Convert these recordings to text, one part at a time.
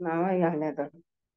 ನಾವ ಎರಡನೇದವ್ರು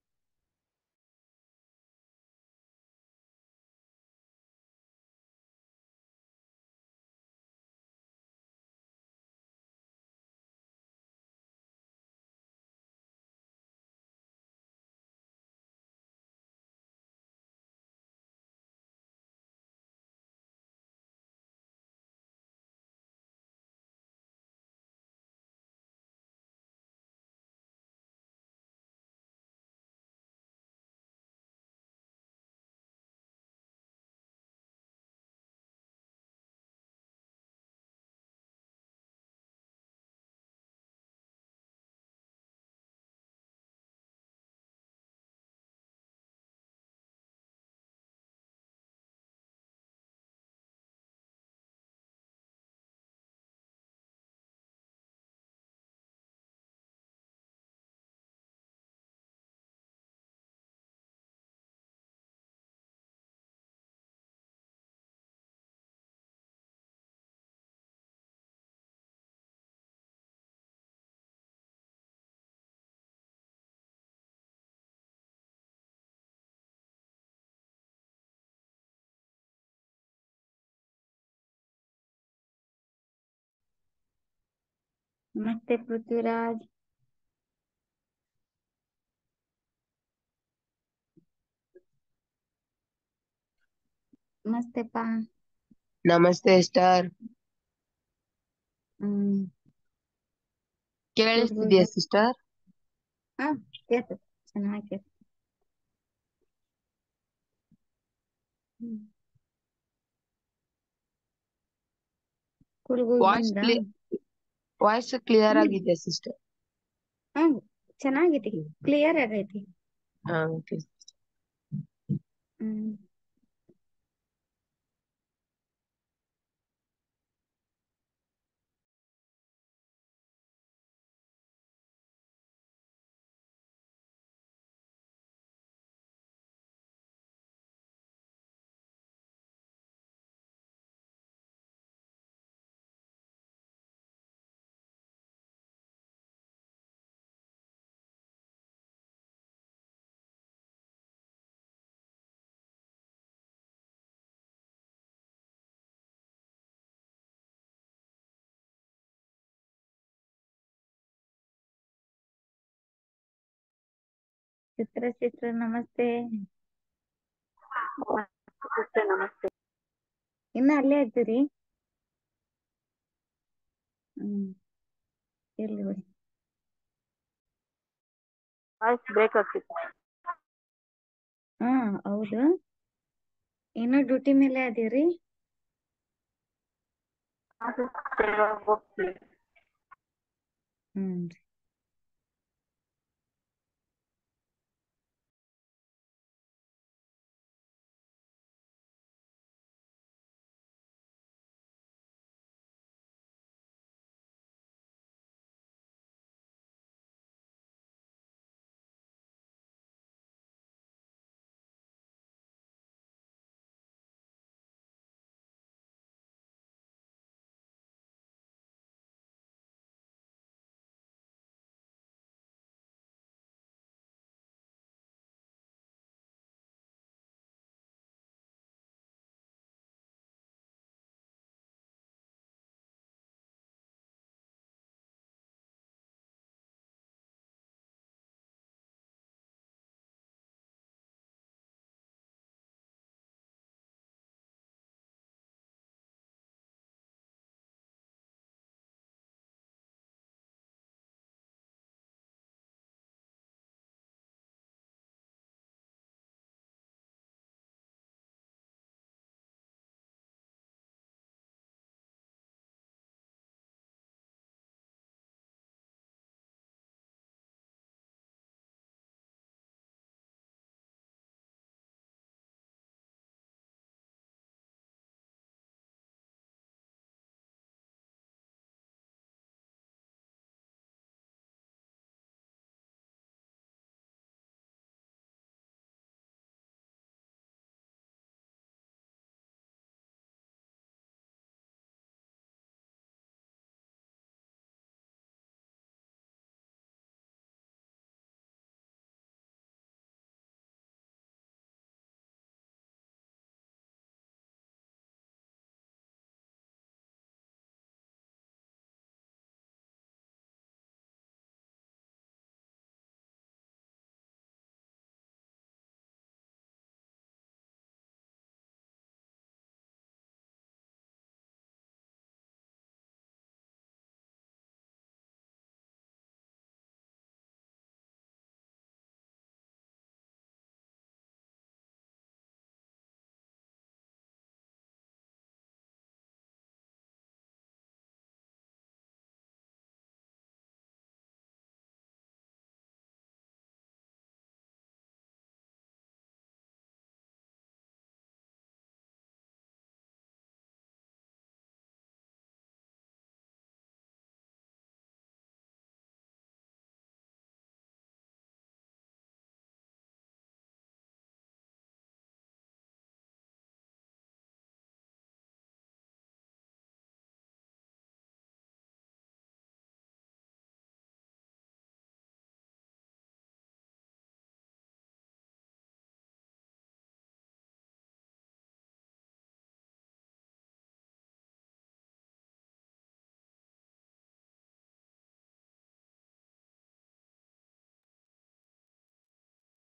ನಮಸ್ತೆ ಪೃಥ್ವಿರಾಜ್ ನಮಸ್ತೆಪ್ಪ ನಮಸ್ತೆ ಸಿಸ್ಟರ್ ಹ್ಮ್ ಕೇಳಿಸ್ತಿದ್ಯಾ ಸಿಸ್ಟರ್ ಹಾ ಕೇಳ್ತದೆ ಚೆನ್ನಾಗಿ ಕೇಳ್ತದೆ ಹ್ಮ್ ಸ್ಕೂಲ್ಗೆ ಹೋಗಿ ವಾಯ್ಸ್ ಬಂದ್ರಾ ವಾಯ್ಸ್ ಕ್ಲಿಯರ್ ಹ್ಮ್. ಆಗಿದೆ ಸಿಸ್ಟರ್ ಹ್ಮ್ ಚೆನ್ನಾಗೈತಿ ಕ್ಲಿಯರ್ ಆಗೈತಿ ಹಾ ಓಕೆ ಹ್ಮ್ ಚಿತ್ರ ಚಿತ್ರ ನಮಸ್ತೆ ನಮಸ್ತೆ ಇನ್ನ ಅಲ್ಲೇ ಇದ್ದೀರಿ ಹ್ಮ್ ಇರ್ಲಿ ಬಿಡಿ ವಾಯ್ಸ್ ಬ್ರೇಕ್ ಆಗ್ತಿತ್ತು ಹಾ ಹೌದು ಇನ್ನೂ ಡ್ಯೂಟಿ ಮೇಲೆ ಅದೀರಿ ಹೋಗ್ತೀವಿ ಹ್ಮ್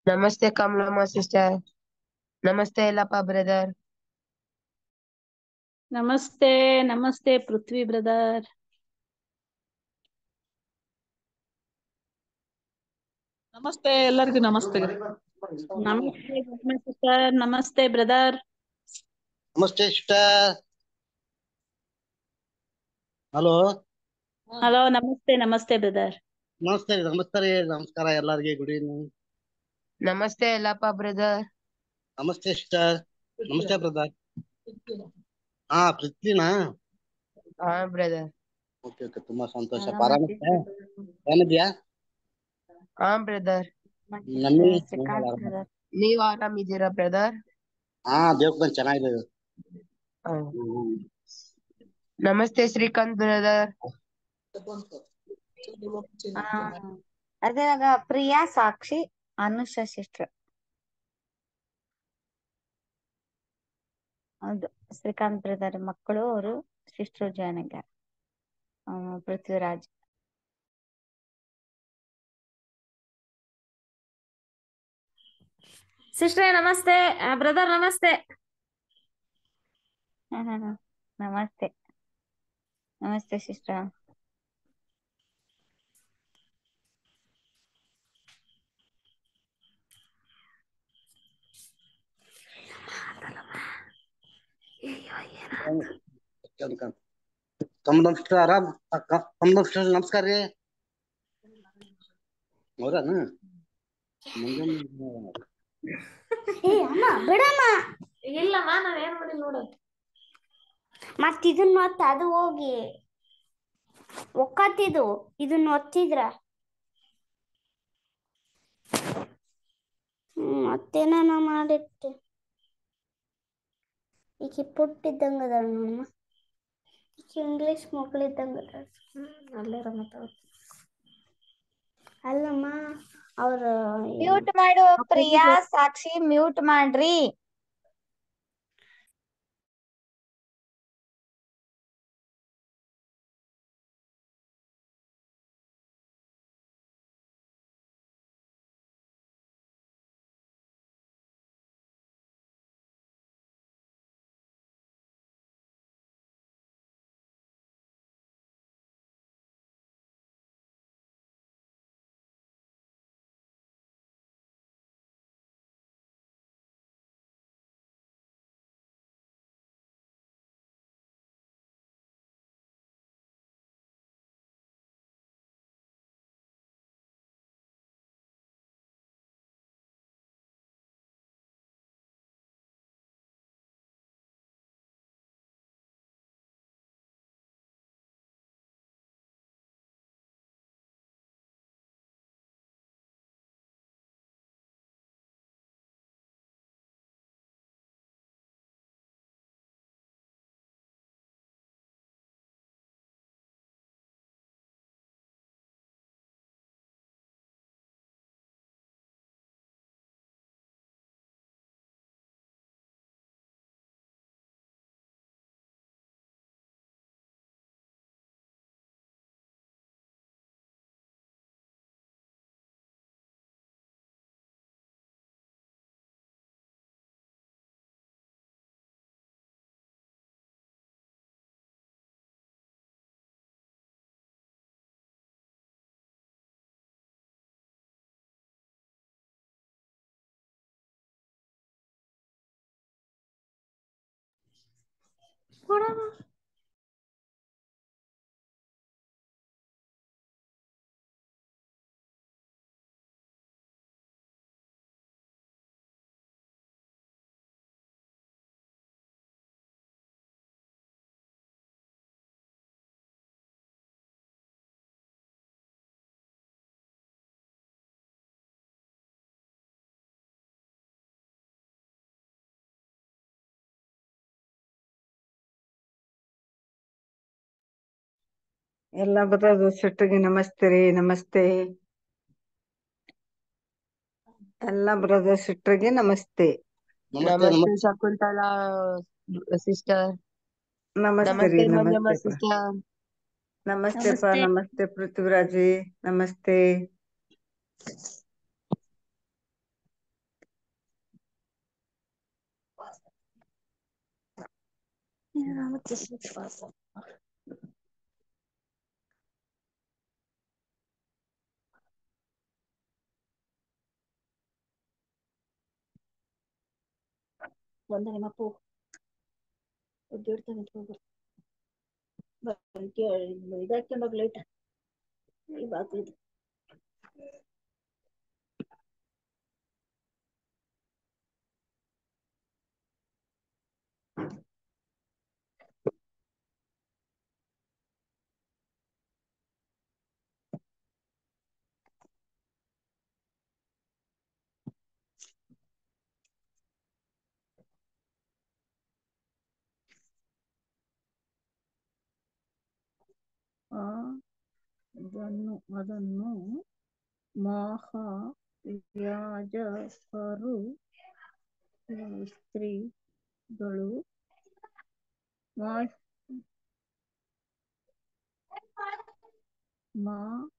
ನಮಸ್ತೆ ಕಮಲಮ್ಮ ಸಿಸ್ಟರ್ ನಮಸ್ತೆ ಯಲ್ಲಪ್ಪ ಬ್ರದರ್ ನಮಸ್ತೆ ನಮಸ್ತೆ ಪೃಥ್ವಿ ಬ್ರದರ್ ನಮಸ್ತೆ ಎಲ್ಲರಿಗೂ ನಮಸ್ತೆ ನಮಸ್ತೆ ಸಿಸ್ಟರ್ ನಮಸ್ತೆ ಬ್ರದರ್ ನಮಸ್ತೆ ಸಿಸ್ಟರ್ ಹಲೋ ಹಲೋ ನಮಸ್ತೆ ನಮಸ್ತೆ ಬ್ರದರ್ ನಮಸ್ತೆ ರೀ ನಮಸ್ಕಾರ ರೀ ನಮಸ್ಕಾರ ಎಲ್ಲರಿಗೆ ಗುಡ್ ಈವ್ನಿಂಗ್ ನಮಸ್ತೆ ಯಲ್ಲಪ್ಪ ಬ್ರದರ್ ನಮಸ್ತೆ ಸಿಸ್ಟರ್ ನಮಸ್ತೆ ಬ್ರದರ್ ಹಾ ಪೃಥ್ವಿನಾ ಹಾ ಬ್ರದರ್ ಓಕೆ ಓಕೆ ತುಂಬಾ ಸಂತೋಷ ಆರಾಮಿದ್ಯಾ ಆರಾಮಿದ್ಯಾ ಹಾ ಬ್ರದರ್ ನಮ್ಮಿ ಶ್ರೀಕಾಂತ್ brother. ನೀವ್ ಆರಾಮಿದ್ದೀರಾ ಬ್ರದರ್ ಹಾ ದೇವ್ ಬಂದ್ ಚೆನ್ನಾಗಿದೆ ನಮಸ್ತೆ ಶ್ರೀಕಾಂತ್ ಬ್ರದರ್ ಆ, ಅದೇ ಇವಾಗ ಪ್ರಿಯಾ ಸಾಕ್ಷಿ ಅನುಷಾ ಸಿಸ್ಟರ್ ಹೌದು ಶ್ರೀಕಾಂತ್ ಬ್ರದರ್ ಮಕ್ಕಳು ಅವರು ಸಿಸ್ಟರ್ ಜಾಯ್ನ್ ಆಗ್ಯಾರ ಆ, ಪೃಥ್ವಿರಾಜ್ ಸಿಸ್ಟ್ರೇ ನಮಸ್ತೆ ಬ್ರದರ್ ನಮಸ್ತೆ ಹ್ಮ್ ಹ್ಮ್ ಹ್ಮ್. ನಮಸ್ತೆ ನಮಸ್ತೆ ಸಿಸ್ಟರ್ ತಮ್ಮ ನಮಸ್ಕಾರ ಆರಾಮ್ ಅಕ್ಕ ತಮ್ಮ ನಮಸ್ಕಾರ ನಮಸ್ಕಾರ ರೀ ಹೌದಾನ ಮುಂಜಾನೆ ಏ ಅಮ್ಮ ಬಿಡಮ್ಮ ಇಲ್ಲಮ್ಮ ನಾವ್ ಏನ್ ಮಾಡಿ ನೋಡು ಮತ್ ಇದನ್ನ ಒತ್ತ ಅದು ಹೋಗಿ ಒಕ್ಕತ್ತಿದು ಇದನ್ನ ಒತ್ತಿದ್ರ ಹ್ಮ್ ಮತ್ತೇನ ಮಾಡಿಟ್ಟೆ ಈಕಿ ಪುಟ್ಟಿದ್ದಂಗ ಅದಾಳ ನೋಡಮ್ಮ ಈಕಿ ಇಂಗ್ಲಿಷ್ ಮಕ್ಳಿದ್ದಂಗ ಅದಾಳ ಹ್ಮ್ ಅಲ್ಲೇ ರಮತ ಅಲ್ಲಮ್ಮ ಅವ್ರ ಮ್ಯೂಟ್ ಮಾಡು ಪ್ರಿಯಾ ಸಾಕ್ಷಿ ಮ್ಯೂಟ್ ಮಾಡ್ರಿ ಕೊಡಮ್ಮ ಎಲ್ಲ ಬ್ರದರ್ ಸಿಸ್ಟರ್ಗೆ ನಮಸ್ತೆ ರೀ ನಮಸ್ತೆ ಎಲ್ಲ ಬ್ರದರ್ ಸಿಸ್ಟರ್ಗೆ ನಮಸ್ತೆ ನಮಸ್ತೆ ನಮಸ್ತೆ ನಮಸ್ತೆ ಶಕುಂತಲಾ ಸಿಸ್ಟರ್ ನಮಸ್ತೆ ರೀ ನಮಸ್ತೆ ಮಂಜಮ್ಮ ನಮಸ್ತೆ ಸಿಸ್ಟರ್ ನಮಸ್ತೆಪ್ಪ ನಮಸ್ತೆ. ನಮಸ್ತೆ ಪೃಥ್ವಿರಾಜಿ ನಮಸ್ತೆ ವಂದನೆ ಮಪ್ಪು ಎದ್ದೇಳ್ತಾ ನಿಂತ್ಕೋಬಾರ್ದು ಇದಾಕೊಂಡೋಗ್ ಲೈಟ್ ಈ ಬಾತು ಇದು ಆ ಇದನ್ನು ಅದನ್ನು ಮಹಾ ಯಾಜಕರು ಸ್ತ್ರೀಗಳು ಮಾ ಮಾ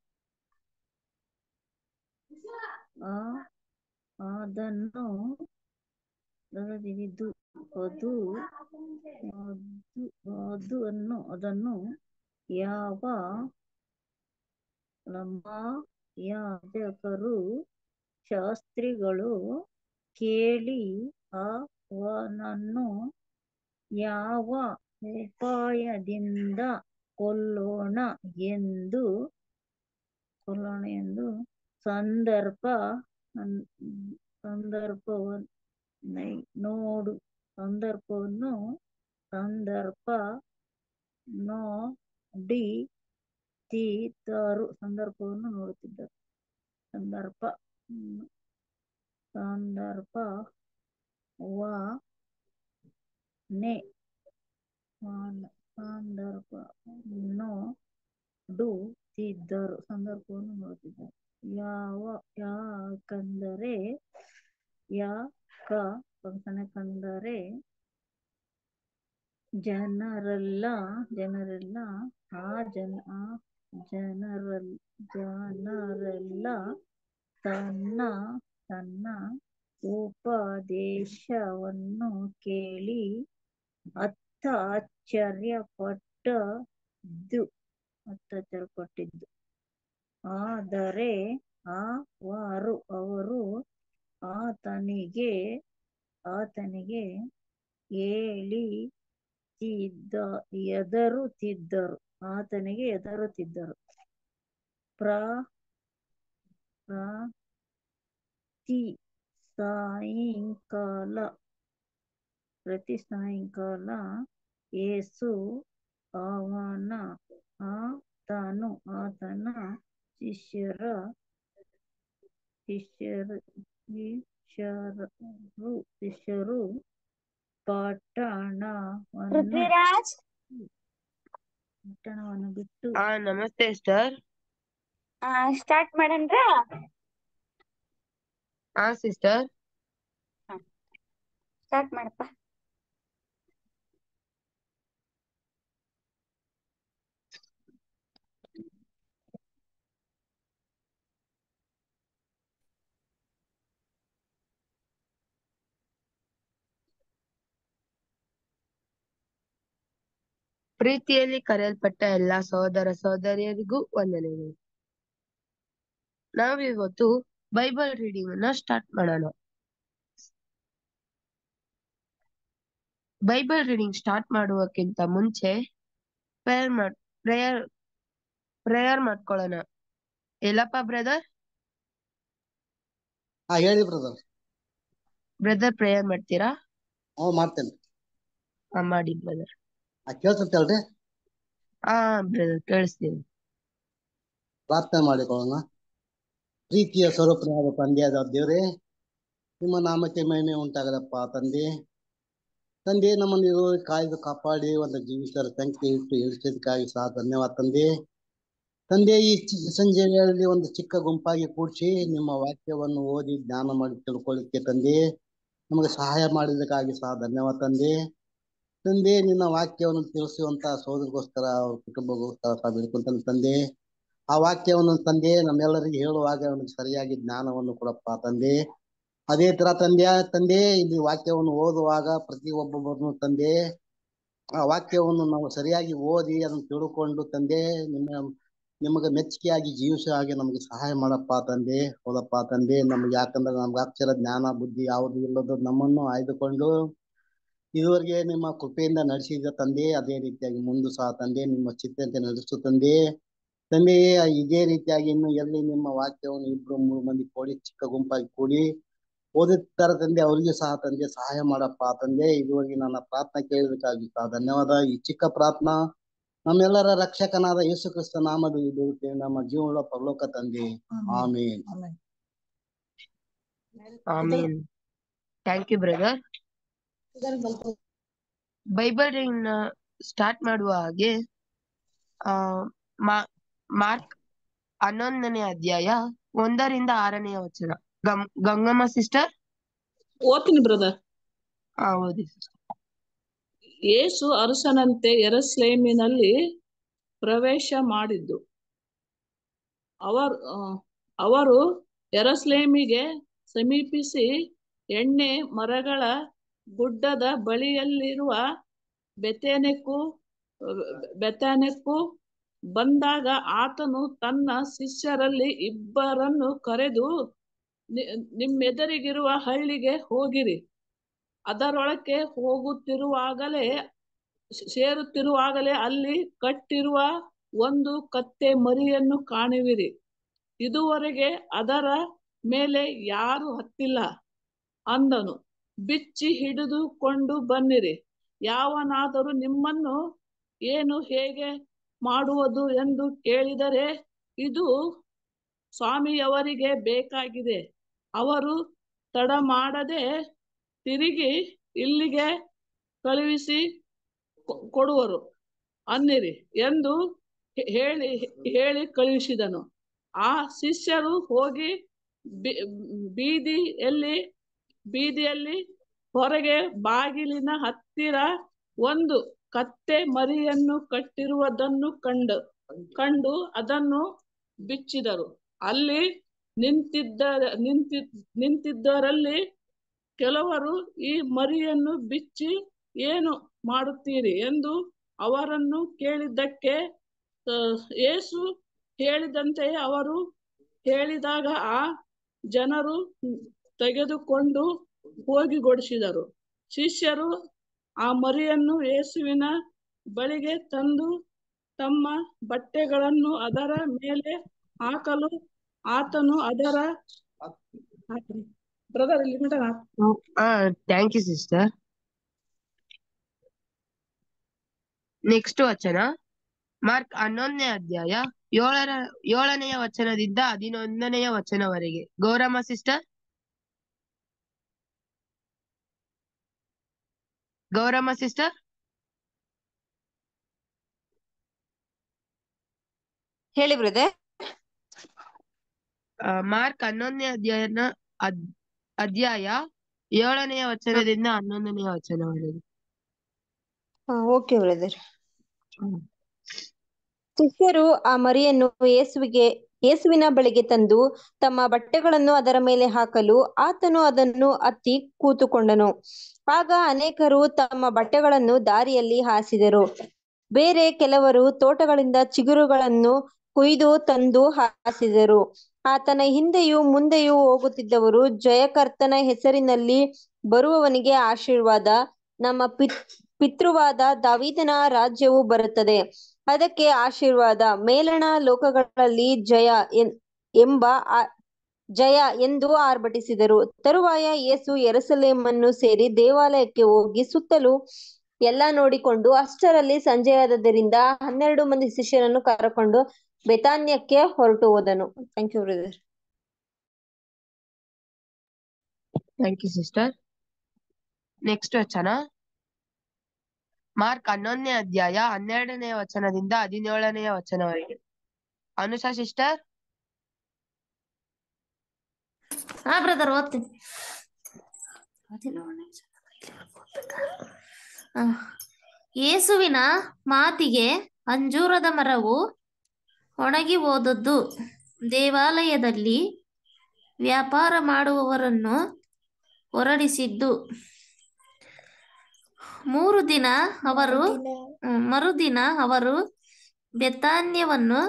ಆ ಅದನ್ನು ಇದು ಅದು ಅದು ಅದನ್ನು ಅದನ್ನು ಯಾವ ನಮ್ಮ ಯಾಜಕರು ಶಾಸ್ತ್ರಿಗಳು ಕೇಳಿ ಅವನನ್ನು ಯಾವ ಉಪಾಯದಿಂದ ಕೊಲ್ಲೋಣ ಎಂದು ಕೊಲ್ಲೋಣ ಎಂದು ಸಂದರ್ಭ ಸಂದರ್ಭವನ್ನು ನೋಡು ಸಂದರ್ಭವನ್ನು ಸಂದರ್ಭ ನೋಡಿ ತೀತರು ಸಂದರ್ಭವನ್ನು ನೋಡುತ್ತಿದ್ದರು ಸಂದರ್ಭ ಸಂದರ್ಭ ವ ನೆ ಸಂದರ್ಭ ನೋಡುತ್ತಿದ್ದರು ಸಂದರ್ಭವನ್ನು ನೋಡುತ್ತಿದ್ದರು ಯಾವ ಯಾಕಂದರೆ ಯಾಕ ಕಂದರೆ ಜನರೆಲ್ಲ ಜನರೆಲ್ಲ ಆ ಜನ ಆ ಜನರಲ್ ಜನರೆಲ್ಲ ತನ್ನ ತನ್ನ ಉಪದೇಶವನ್ನು ಕೇಳಿ ಅತ್ತ ಆಶ್ಚರ್ಯಪಟ್ಟದ್ದು ಆಶ್ಚರ್ಯಪಟ್ಟಿದ್ದು ಆದರೆ ಅವರು ಅವರು ಆತನಿಗೆ ಆತನಿಗೆ ಹೇಳಿ ಎದರುತ್ತಿದ್ದರು ಆತನಿಗೆ ಎದರುತ್ತಿದ್ದರು ಪ್ರ ಪ್ರತಿ ಸಾಯಂಕಾಲ ಪ್ರತಿ ಸಾಯಂಕಾಲ ಏಸು ಅವನ ಆತನು ಆತನ ಶಿಷ್ಯರ ಶಿಷ್ಯರು ಶಿಷ್ಯರು ಶಿಷ್ಯರು ಪಟ್ಟಣವನ್ನು ಪೃಥ್ವಿರಾಜ್ ಪಟ್ಟಣವನ್ನು ಬಿಟ್ಟು ಹಾ ನಮಸ್ತೆ ಸಿಸ್ಟರ್ ಸ್ಟಾರ್ಟ್ ಮಾಡನ್ರ ಹಾ ಸಿಸ್ಟರ್ ಸ್ಟಾರ್ಟ್ ಮಾಡಪ್ಪ ಪ್ರೀತಿಯಲ್ಲಿ ಕರೆಯಲ್ಪಟ್ಟ ಎಲ್ಲಾ ಸಹೋದರ ಸಹೋದರಿಯರಿಗೂ ವಂದನೆಗಳು ನಾವಿವತ್ತು ಬೈಬಲ್ ರೀಡಿಂಗ್ ಅನ್ನ ಸ್ಟಾರ್ಟ್ ಮಾಡೋಣ ಬೈಬಲ್ ರೀಡಿಂಗ್ ಸ್ಟಾರ್ಟ್ ಮಾಡುವಕ್ಕಿಂತ ಮುಂಚೆ ಪ್ರೇಯರ್ ಮಾಡ್ ಪ್ರೇಯರ್ ಪ್ರೇಯರ್ ಮಾಡ್ಕೊಳ್ಳೋಣ ಎಲ್ಲಪ್ಪ ಬ್ರದರ್ ಹಾ ಹೇಳಿ ಬ್ರದರ್ ಬ್ರದರ್ ಪ್ರೇಯರ್ ಮಾಡ್ತೀರಾ ಹ್ಞೂ ಮಾಡ್ತೇನೆ ಹಾ ಮಾಡಿ ಬ್ರದರ್ ಆ ಕೇಳ್ಸತ್ತಲ್ರಿ ಹಾ ಬ್ರದರ್ ಕೇಳಿಸ್ತೀವಿ ಪ್ರಾರ್ಥನೆ ಮಾಡಿಕೊಳ್ಳೋಣ ಪ್ರೀತಿಯ ಸ್ವರೂಪನಾದ ತಂದೆಯಾದ ದೇವರೇ ನಿಮ್ಮ ನಾಮಕ್ಕೆ ಮಹಿಮೆ ಉಂಟಾಗದಪ್ಪ ತಂದೆ ತಂದೆ ನಮ್ಮನ್ನು ಇರೋ ಕಾಯ್ದು ಕಾಪಾಡಿ ಒಂದು ಜೀವಿತರ ಸಂಖ್ಯೆ ಇಟ್ಟು ಇಳಿಸಿದ್ದಕ್ಕಾಗಿ ಸಹ ಧನ್ಯವಾದ ತಂದೆ ತಂದೆ ಈ ಚಿ- ಸಂಜೆ ವೇಳೆಯಲ್ಲಿ ಒಂದು ಚಿಕ್ಕ ಗುಂಪಾಗಿ ಕೂಡಿಸಿ ನಿಮ್ಮ ವಾಕ್ಯವನ್ನು ಓದಿ ಜ್ಞಾನ ಮಾಡಿ ತಿಳ್ಕೊಳ್ಳಿಕ್ಕೆ ತಂದೆ ನಮಗೆ ಸಹಾಯ ಮಾಡಿದ್ದಕ್ಕಾಗಿ ಸಹ ಧನ್ಯವಾದ ತಂದೆ ತಂದೆ ನಿನ್ನ ವಾಕ್ಯವನ್ನು ತಿಳಿಸುವಂತ ಸೋದರಿಗೋಸ್ಕರ ಅವ್ರ ಕುಟುಂಬಗೋಸ್ಕರ ಸಹ ಬೇಡ್ಕೊಂತಾನೆ ತಂದೆ ಆ ವಾಕ್ಯವನ್ನು ತಂದೆ ನಮ್ಮೆಲ್ಲರಿಗೆ ಹೇಳುವಾಗ ಅವನಿಗೆ ಸರಿಯಾಗಿ ಜ್ಞಾನವನ್ನು ಕೊಡಪ್ಪ ತಂದೆ ಅದೇ ತರ ತಂದೆ ತಂದೆ ಇಲ್ಲಿ ವಾಕ್ಯವನ್ನು ಓದುವಾಗ ಪ್ರತಿ ಒಬ್ಬೊಬ್ಬರನ್ನು ತಂದೆ ಆ ವಾಕ್ಯವನ್ನು ನಾವು ಸರಿಯಾಗಿ ಓದಿ ಅದನ್ನು ತಿಳ್ಕೊಂಡು ತಂದೆ ನಿಮ್ಮ ನಿಮಗೆ ಮೆಚ್ಚುಗೆಯಾಗಿ ಜೀವಿಸೋ ಹಾಗೆ ನಮಗೆ ಸಹಾಯ ಮಾಡಪ್ಪ ತಂದೆ ಹೌದಪ್ಪ ತಂದೆ ನಮ್ಗೆ ಯಾಕಂದ್ರೆ ನಮ್ಗೆ ಅಕ್ಷರ ಜ್ಞಾನ ಬುದ್ಧಿ ಯಾವುದು ಇಲ್ಲದ ನಮ್ಮನ್ನು ಆಯ್ದುಕೊಂಡು ಇದುವರೆಗೆ ನಿಮ್ಮ ಕೃಪೆಯಿಂದ ನಡೆಸಿದ ತಂದೆ ಅದೇ ರೀತಿಯಾಗಿ ಮುಂದೆ ಸಹ ತಂದೆ ನಿಮ್ಮ ಚಿತ್ತಂತೆ ನಡೆಸು ತಂದೆ ತಂದೆ ಇದೇ ರೀತಿಯಾಗಿ ಇನ್ನು ಎಲ್ಲಿ ನಿಮ್ಮ ವಾಕ್ಯವನ್ನು ಇಬ್ರು ಮೂರು ಮಂದಿ ಕೂಡಿ ಚಿಕ್ಕ ಗುಂಪಾಗಿ ಕೂಡಿ ಓದುತ್ತಾರೆ ತಂದೆ ಅವರಿಗೂ ಸಹ ತಂದೆ ಸಹಾಯ ಮಾಡಪ್ಪ ತಂದೆ ಇದುವರೆಗೆ ನನ್ನ ಪ್ರಾರ್ಥನೆ ಕೇಳಬೇಕಾಗಿತ್ತ ಧನ್ಯವಾದ ಈ ಚಿಕ್ಕ ಪ್ರಾರ್ಥನಾ ನಮ್ಮೆಲ್ಲರ ರಕ್ಷಕನಾದ ಯೇಸು ಕ್ರಿಸ್ತ ನಾಮದಲ್ಲಿ ಬೀಳುತ್ತೇವೆ ನಮ್ಮ ಜೀವನ ಪರಲೋಕ ತಂದೆ ಆಮೇನ್ ಆಮೇಲೆ amen thank you brother Bible reading start ಮಾಡುವ ಹಾಗೆ ಆ ಮಾ- ಮಾರ್ಕ್ ಹನ್ನೊಂದನೇ ಅಧ್ಯಾಯ ಒಂದರಿಂದ ಆರನೆಯ ವಚನ ಗಂ ಗಂಗಮ್ಮ ಸಿಸ್ಟರ್ ಓದ್ತೀನಿ ಬ್ರದರ್ ಆ ಓದಿ ಯೇಸು ಅರಸನಂತೆ ಯೆರೂಸಲೇಮಿನಲ್ಲಿ ಪ್ರವೇಶ ಮಾಡಿದ್ದು ಅವರು ಆ, ಅವರು ಯೆರೂಸಲೇಮಿಗೆ ಸಮೀಪಿಸಿ ಎಣ್ಣೆ ಮರಗಳ ಗುಡ್ಡದ ಬಳಿಯಲ್ಲಿರುವ ಬೆತೇನೆಕ್ಕೂ ಬೆತಾನೆಕ್ಕೂ ಬಂದಾಗ ಆತನು ತನ್ನ ಶಿಷ್ಯರಲ್ಲಿ ಇಬ್ಬರನ್ನು ಕರೆದು ನಿ- ನಿಮ್ಮೆದುರಿಗಿರುವ ಹಳ್ಳಿಗೆ ಹೋಗಿರಿ ಅದರೊಳಕ್ಕೆ ಹೋಗುತ್ತಿರುವಾಗಲೇ ಸೇರುತ್ತಿರುವಾಗಲೇ ಅಲ್ಲಿ ಕಟ್ಟಿರುವ ಒಂದು ಕತ್ತೆ ಮರಿಯನ್ನು ಕಾಣುವಿರಿ ಇದುವರೆಗೆ ಅದರ ಮೇಲೆ ಯಾರು ಹತ್ತಿಲ್ಲ ಅಂದನು ಬಿಚ್ಚಿ ಹಿಡಿದುಕೊಂಡು ಬನ್ನಿರಿ ಯಾವನಾದರೂ ನಿಮ್ಮನ್ನು ಏನು ಹೇಗೆ ಮಾಡುವುದು ಎಂದು ಕೇಳಿದರೆ ಇದು ಸ್ವಾಮಿಯವರಿಗೆ ಬೇಕಾಗಿದೆ ಅವರು ತಡ ಮಾಡದೆ ತಿರುಗಿ ಇಲ್ಲಿಗೆ ಕಳುಹಿಸಿ ಕೊ- ಕೊಡುವರು ಅನ್ನಿರಿ ಎಂದು ಹೇ- ಹೇಳಿ ಹೇಳಿ ಕಳುಹಿಸಿದನು ಆ ಶಿಷ್ಯರು ಹೋಗಿ ಬಿ- ಬೀದಿಯಲ್ಲಿ ಬೀದಿಯಲ್ಲಿ ಹೊರಗೆ ಬಾಗಿಲಿನ ಹತ್ತಿರ ಒಂದು ಕತ್ತೆ ಮರಿಯನ್ನು ಕಟ್ಟಿರುವುದನ್ನು ಕಂಡು ಕಂಡು ಅದನ್ನು ಬಿಚ್ಚಿದರು ಅಲ್ಲಿ ನಿಂತಿದ್ದ ನಿಂತಿ ನಿಂತಿದ್ದರಲ್ಲಿ ಕೆಲವರು ಈ ಮರಿಯನ್ನು ಬಿಚ್ಚಿ ಏನು ಮಾಡುತ್ತೀರಿ ಎಂದು ಅವರನ್ನು ಕೇಳಿದ್ದಕ್ಕೆ ಆ, ಯೇಸು ಹೇಳಿದಂತೆಯೇ ಅವರು ಹೇಳಿದಾಗ ಆ ಜನರು ತೆಗೆದುಕೊಂಡು ಹೋಗಿಗೊಡಿಸಿದರು ಶಿಷ್ಯರು ಆ ಮರಿಯನ್ನು ಯೇಸುವಿನ ಬಳಿಗೆ ತಂದು ತಮ್ಮ ಬಟ್ಟೆಗಳನ್ನು ಅದರ ಮೇಲೆ ಹಾಕಲು ಆತನು ಅದರ ಬ್ರದರ್ ಇಲ್ಲಿ ಆ ಥ್ಯಾಂಕ್ ಯು ಸಿಸ್ಟರ್ ನೆಕ್ಸ್ಟ್ ವಚನ ಮಾರ್ಕ್ ಹನ್ನೊಂದನೇ ಅಧ್ಯಾಯ ಏಳರ ಏಳನೆಯ ವಚನದಿಂದ ಹದಿನೊಂದನೆಯ ವಚನವರೆಗೆ ಗೌರಮ್ಮ ಸಿಸ್ಟರ್ ಗೌರಮ್ಮ ಸಿಸ್ಟರ್ ಹೇಳಿ ಬ್ರದರ್ ಮಾರ್ಕ್ ಹನ್ನೊಂದನೇ ಅಧ್ಯಾಯನ ಅದ್ ಅಧ್ಯಾಯ ಏಳನೆಯ ವಚನದಿಂದ ಹನ್ನೊಂದನೆಯ ವಚನವರೆಗೆ ಓಕೆ ಬ್ರದರ್ ಶಿಷ್ಯರು ಆ ಮರಿಯನ್ನು ಯೇಸುವಿಗೆ ಯೇಸುವಿನ ಬಳಿಗೆ ತಂದು ತಮ್ಮ ಬಟ್ಟೆಗಳನ್ನು ಅದರ ಮೇಲೆ ಹಾಕಲು ಆತನು ಅದನ್ನು ಹತ್ತಿ ಕೂತುಕೊಂಡನು ಆಗ ಅನೇಕರು ತಮ್ಮ ಬಟ್ಟೆಗಳನ್ನು ದಾರಿಯಲ್ಲಿ ಹಾಸಿದರು ಬೇರೆ ಕೆಲವರು ತೋಟಗಳಿಂದ ಚಿಗುರುಗಳನ್ನು ಕೊಯ್ದು ತಂದು ಹಾಸಿದರು ಆತನ ಹಿಂದೆಯೂ ಮುಂದೆಯೂ ಹೋಗುತ್ತಿದ್ದವರು ಜಯಕರ್ತನ ಹೆಸರಿನಲ್ಲಿ ಬರುವವನಿಗೆ ಆಶೀರ್ವಾದ ನಮ್ಮ ಪಿತ್ ಪಿತೃವಾದ ದಾವೀದನ ರಾಜ್ಯವು ಬರುತ್ತದೆ ಅದಕ್ಕೆ ಆಶೀರ್ವಾದ ಮೇಲಣ ಲೋಕಗಳಲ್ಲಿ ಜಯ ಎನ್- ಎಂಬ ಆ- ಜಯ ಎಂದು ಆರ್ಭಟಿಸಿದರು ತರುವಾಯ ಯೇಸು ಯೆರೂಸಲೇಮನ್ನು ಸೇರಿ ದೇವಾಲಯಕ್ಕೆ ಹೋಗಿ ಸುತ್ತಲೂ ಎಲ್ಲ ನೋಡಿಕೊಂಡು ಅಷ್ಟರಲ್ಲಿ ಸಂಜೆಯಾದದ್ದರಿಂದ ಹನ್ನೆರಡು ಮಂದಿ ಶಿಷ್ಯರನ್ನು ಕರಕೊಂಡು ಬೆತಾನ್ಯಕ್ಕೆ ಹೊರಟು ಹೋದನು thank you brother thank you sister next ವಚನ ಮಾರ್ಕ್ ಹನ್ನೊಂದನೇ ಅಧ್ಯಾಯ ಹನ್ನೆರಡನೆಯ ವಚನದಿಂದ ಹದಿನೇಳನೆಯ ವಚನವರೆಗೆ ಅನುಷಾ ಸಿಸ್ಟರ್ ಹಾ ಬ್ರದರ್ ಓದ್ತೀನಿ ಆ, ಯೇಸುವಿನ ಮಾತಿಗೆ ಅಂಜೂರದ ಮರವು ಒಣಗಿ ಹೋದದ್ದು ದೇವಾಲಯದಲ್ಲಿ ವ್ಯಾಪಾರ ಮಾಡುವವರನ್ನು ಹೊರಡಿಸಿದ್ದು ಮೂರು ದಿನ ಅವರು ಹ್ಮ್, ಮರುದಿನ ಅವರು ಬೆತಾನ್ಯವನ್ನು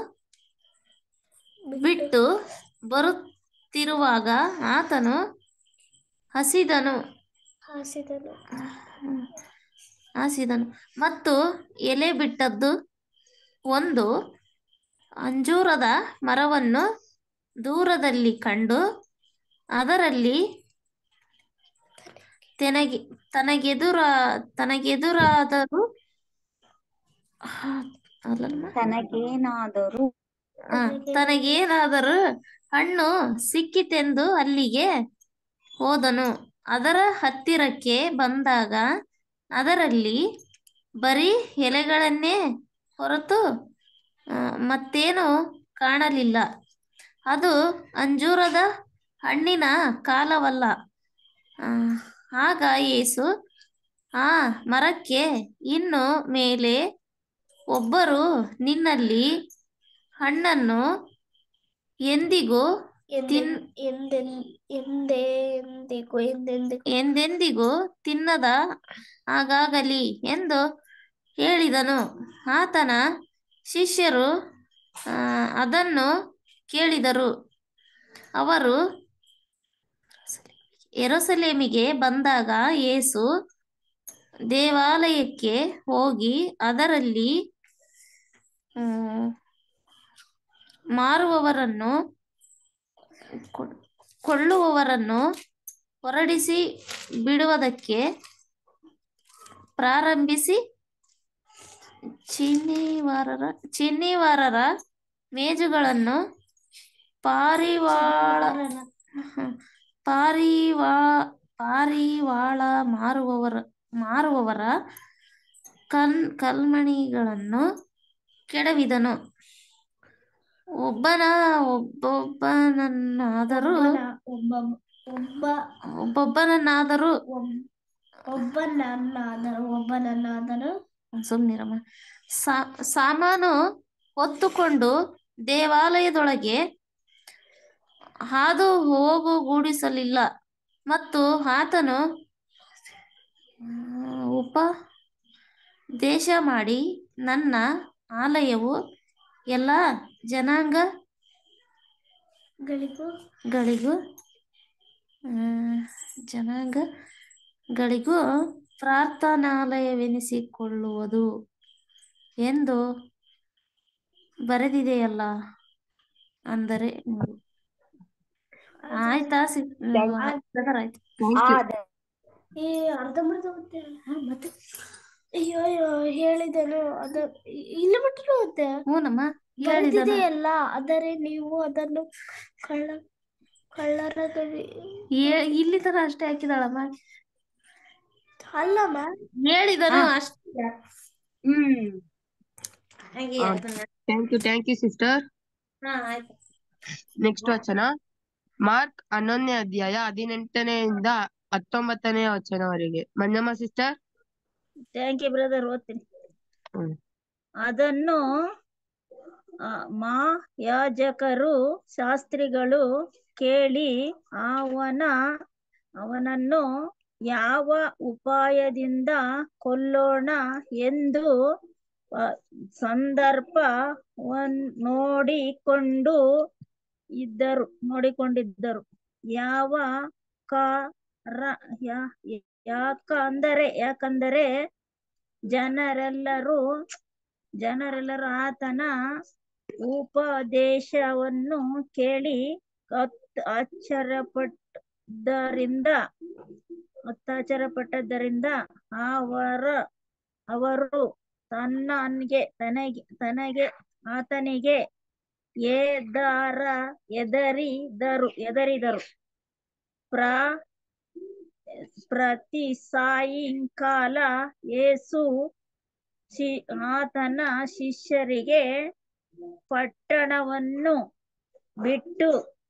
ಬಿಟ್ಟು ಬರುತ್ತಿರುವಾಗ ಆತನು ಹಸಿದನು ಹಾಸಿದನು ಹ್ಮ್. ಹಾಸಿದನು ಮತ್ತು ಎಲೆ ಬಿಟ್ಟದ್ದು ಒಂದು ಅಂಜೂರದ ಮರವನ್ನು ದೂರದಲ್ಲಿ ಕಂಡು ಅದರಲ್ಲಿ ತನಗೆ ತನಗೆದುರ ತನಗೆದುರಾದರೂ ಅಲ್ಲಮ್ಮ ತನಗೇನಾದರೂ ಆ, ತನಗೇನಾದರೂ ಹಣ್ಣು ಸಿಕ್ಕಿತೆಂದು ಅಲ್ಲಿಗೆ ಹೋದನು ಅದರ ಹತ್ತಿರಕ್ಕೆ ಬಂದಾಗ ಅದರಲ್ಲಿ ಬರೀ ಎಲೆಗಳನ್ನೇ ಹೊರತು ಆ, ಮತ್ತೇನು ಕಾಣಲಿಲ್ಲ ಅದು ಅಂಜೂರದ ಹಣ್ಣಿನ ಕಾಲವಲ್ಲ ಆ, ಆಗ ಯೇಸು ಆ ಮರಕ್ಕೆ ಇನ್ನು ಮೇಲೆ ಒಬ್ಬರು ನಿನ್ನಲ್ಲಿ ಹಣ್ಣನ್ನು ಎಂದಿಗೂ ತಿನ್ ಎಂದೆನ್ ಎಂದೇ ಎಂದಿಗೂ ಎಂದೆಂದಿಗೂ ಎಂದೆಂದಿಗೂ ತಿನ್ನದ ಹಾಗಾಗಲಿ ಎಂದು ಹೇಳಿದನು ಆತನ ಶಿಷ್ಯರು ಆ, ಅದನ್ನು ಕೇಳಿದರು ಅವರು ಯೆರೂಸಲೇಮಿಗೆ ಬಂದಾಗ ಯೇಸು ದೇವಾಲಯಕ್ಕೆ ಹೋಗಿ ಅದರಲ್ಲಿ ಆ, ಮಾರುವವರನ್ನು ಕೊ- ಕೊಳ್ಳುವವರನ್ನು ಹೊರಡಿಸಿ ಬಿಡುವುದಕ್ಕೆ ಪ್ರಾರಂಭಿಸಿ ಚಿನ್ನಿವಾರರ ಚಿನ್ನಿವಾರರ ಮೇಜುಗಳನ್ನು ಪಾರಿವಾಳ ಪಾರಿವಾ ಪಾರಿವಾಳ ಮಾರುವವರ ಮಾರುವವರ ಕಲ್ ಕಲ್ಮಣಿಗಳನ್ನು ಕೆಡವಿದನು ಒಬ್ಬನ ಒಬ್ಬೊಬ್ಬನನ್ನಾದರೂ ಒಬ್ಬ ಒಬ್ಬ ಒಬ್ಬೊಬ್ಬನನ್ನಾದರೂ ಒಬ್- ಒಬ್ಬನನ್ನಾದರೂ ಒಬ್ಬನನ್ನಾದರೂ ಸುಮ್ನಿರಮ್ಮ ಸಾ ಸಾಮಾನು ಹೊತ್ತುಕೊಂಡು ದೇವಾಲಯದೊಳಗೆ ಹಾದು ಹೋಗುಗೂಡಿಸಲಿಲ್ಲ ಮತ್ತು ಆತನು ಆ, ಉಪದೇಶ ಮಾಡಿ ನನ್ನ ಆಲಯವು ಎಲ್ಲ ಜನಾಂಗಗಳಿಗೂ ಗಳಿಗೂ ಆ, ಜನಾಂಗಗಳಿಗೂ ಪ್ರಾರ್ಥನಾಲಯವೆನಿಸಿಕೊಳ್ಳುವುದು ಎಂದು ಬರೆದಿದೆಯಲ್ಲ ಅಂದರೆ ನೋಡಿ. ಆಯ್ತಾ ಸಿ- Thank ಆ, brother ಆಯ್ತು Thank you. ಆದ ಈ ಅರ್ಧಂಬರ್ಧ ಮತ್ತೆ ಹ, ಮತ್ತೆ ಅಯ್ಯೋ ಅಯ್ಯೋ ಹೇಳಿದನು ಅದ ಇ- ಇಲ್ಲಿ ಬಿಟ್ಟರು ಮತ್ತೆ ಹ್ಞೂನಮ್ಮ ಹೇಳಿದನು ಬರೆದಿದೆಯಲ್ಲ ಆದರೆ ನೀವು ಅದನ್ನು ಕಳ್ಳ ಕಳ್ಳರ ಗಡಿ ಏ- ಇಲ್ಲಿ ತರ ಅಷ್ಟೇ ಹಾಕಿದಾಳಮ್ಮ ಅಲ್ಲಮ್ಮ ಹೇಳಿದನು ಹಾ. ಅಷ್ಟೇ ಹ್ಮ್ ಹಾಗೆ ಹಾ. ಅದನ್ನ thank you thank you sister ಹಾ ಆಯ್ತು ನೆಕ್ಸ್ಟ್ ವಚನ ಮಾರ್ಕ್ ಹನ್ನೊಂದನೇ ಅಧ್ಯಾಯ ಹದಿನೆಂಟನೆಯಿಂದ ಹತ್ತೊಂಬತ್ತನೇ ವಚನವರೆಗೆ Manjamma sister thank you brother ಓದ್ತೀನಿ ಹ್ಮ್. ಅದನ್ನು ಆ, ಮಾ ಯಾಜಕರು ಶಾಸ್ತ್ರಿಗಳು ಕೇಳಿ ಅವನ ಅವನನ್ನು ಯಾವ ಉಪಾಯದಿಂದ ಕೊಲ್ಲೋಣ ಎಂದು ಆ, ಸಂದರ್ಭವನ್ ನೋಡಿಕೊಂಡು ಇದ್ದರು ನೋಡಿಕೊಂಡಿದ್ದರು ಯಾವ ಕಾರ ಯಾ- ಯಾಕಂದರೆ ಯಾಕಂದರೆ ಜನರೆಲ್ಲರೂ ಜನರೆಲ್ಲರೂ ಆತನ ಉಪದೇಶವನ್ನು ಕೇಳಿ ಅತ್- ಆಶ್ಚರ್ಯಪಟ್ಟದ್ದರಿಂದ ಆಶ್ಚರ್ಯಪಟ್ಟದ್ದರಿಂದ ಅವರ ಅವರು ತನ್ನನ್ಗೆ ತನಗೆ ತನಗೆ ಆತನಿಗೆ ಎದರ ಎದರಿದರು ಎದರಿದರು ಪ್ರ ಪ್ರತಿ ಸಾಯಂಕಾಲ ಯೇಸು ಶಿ ಆತನ ಶಿಷ್ಯರಿಗೆ ಪಟ್ಟಣವನ್ನು ಬಿಟ್ಟು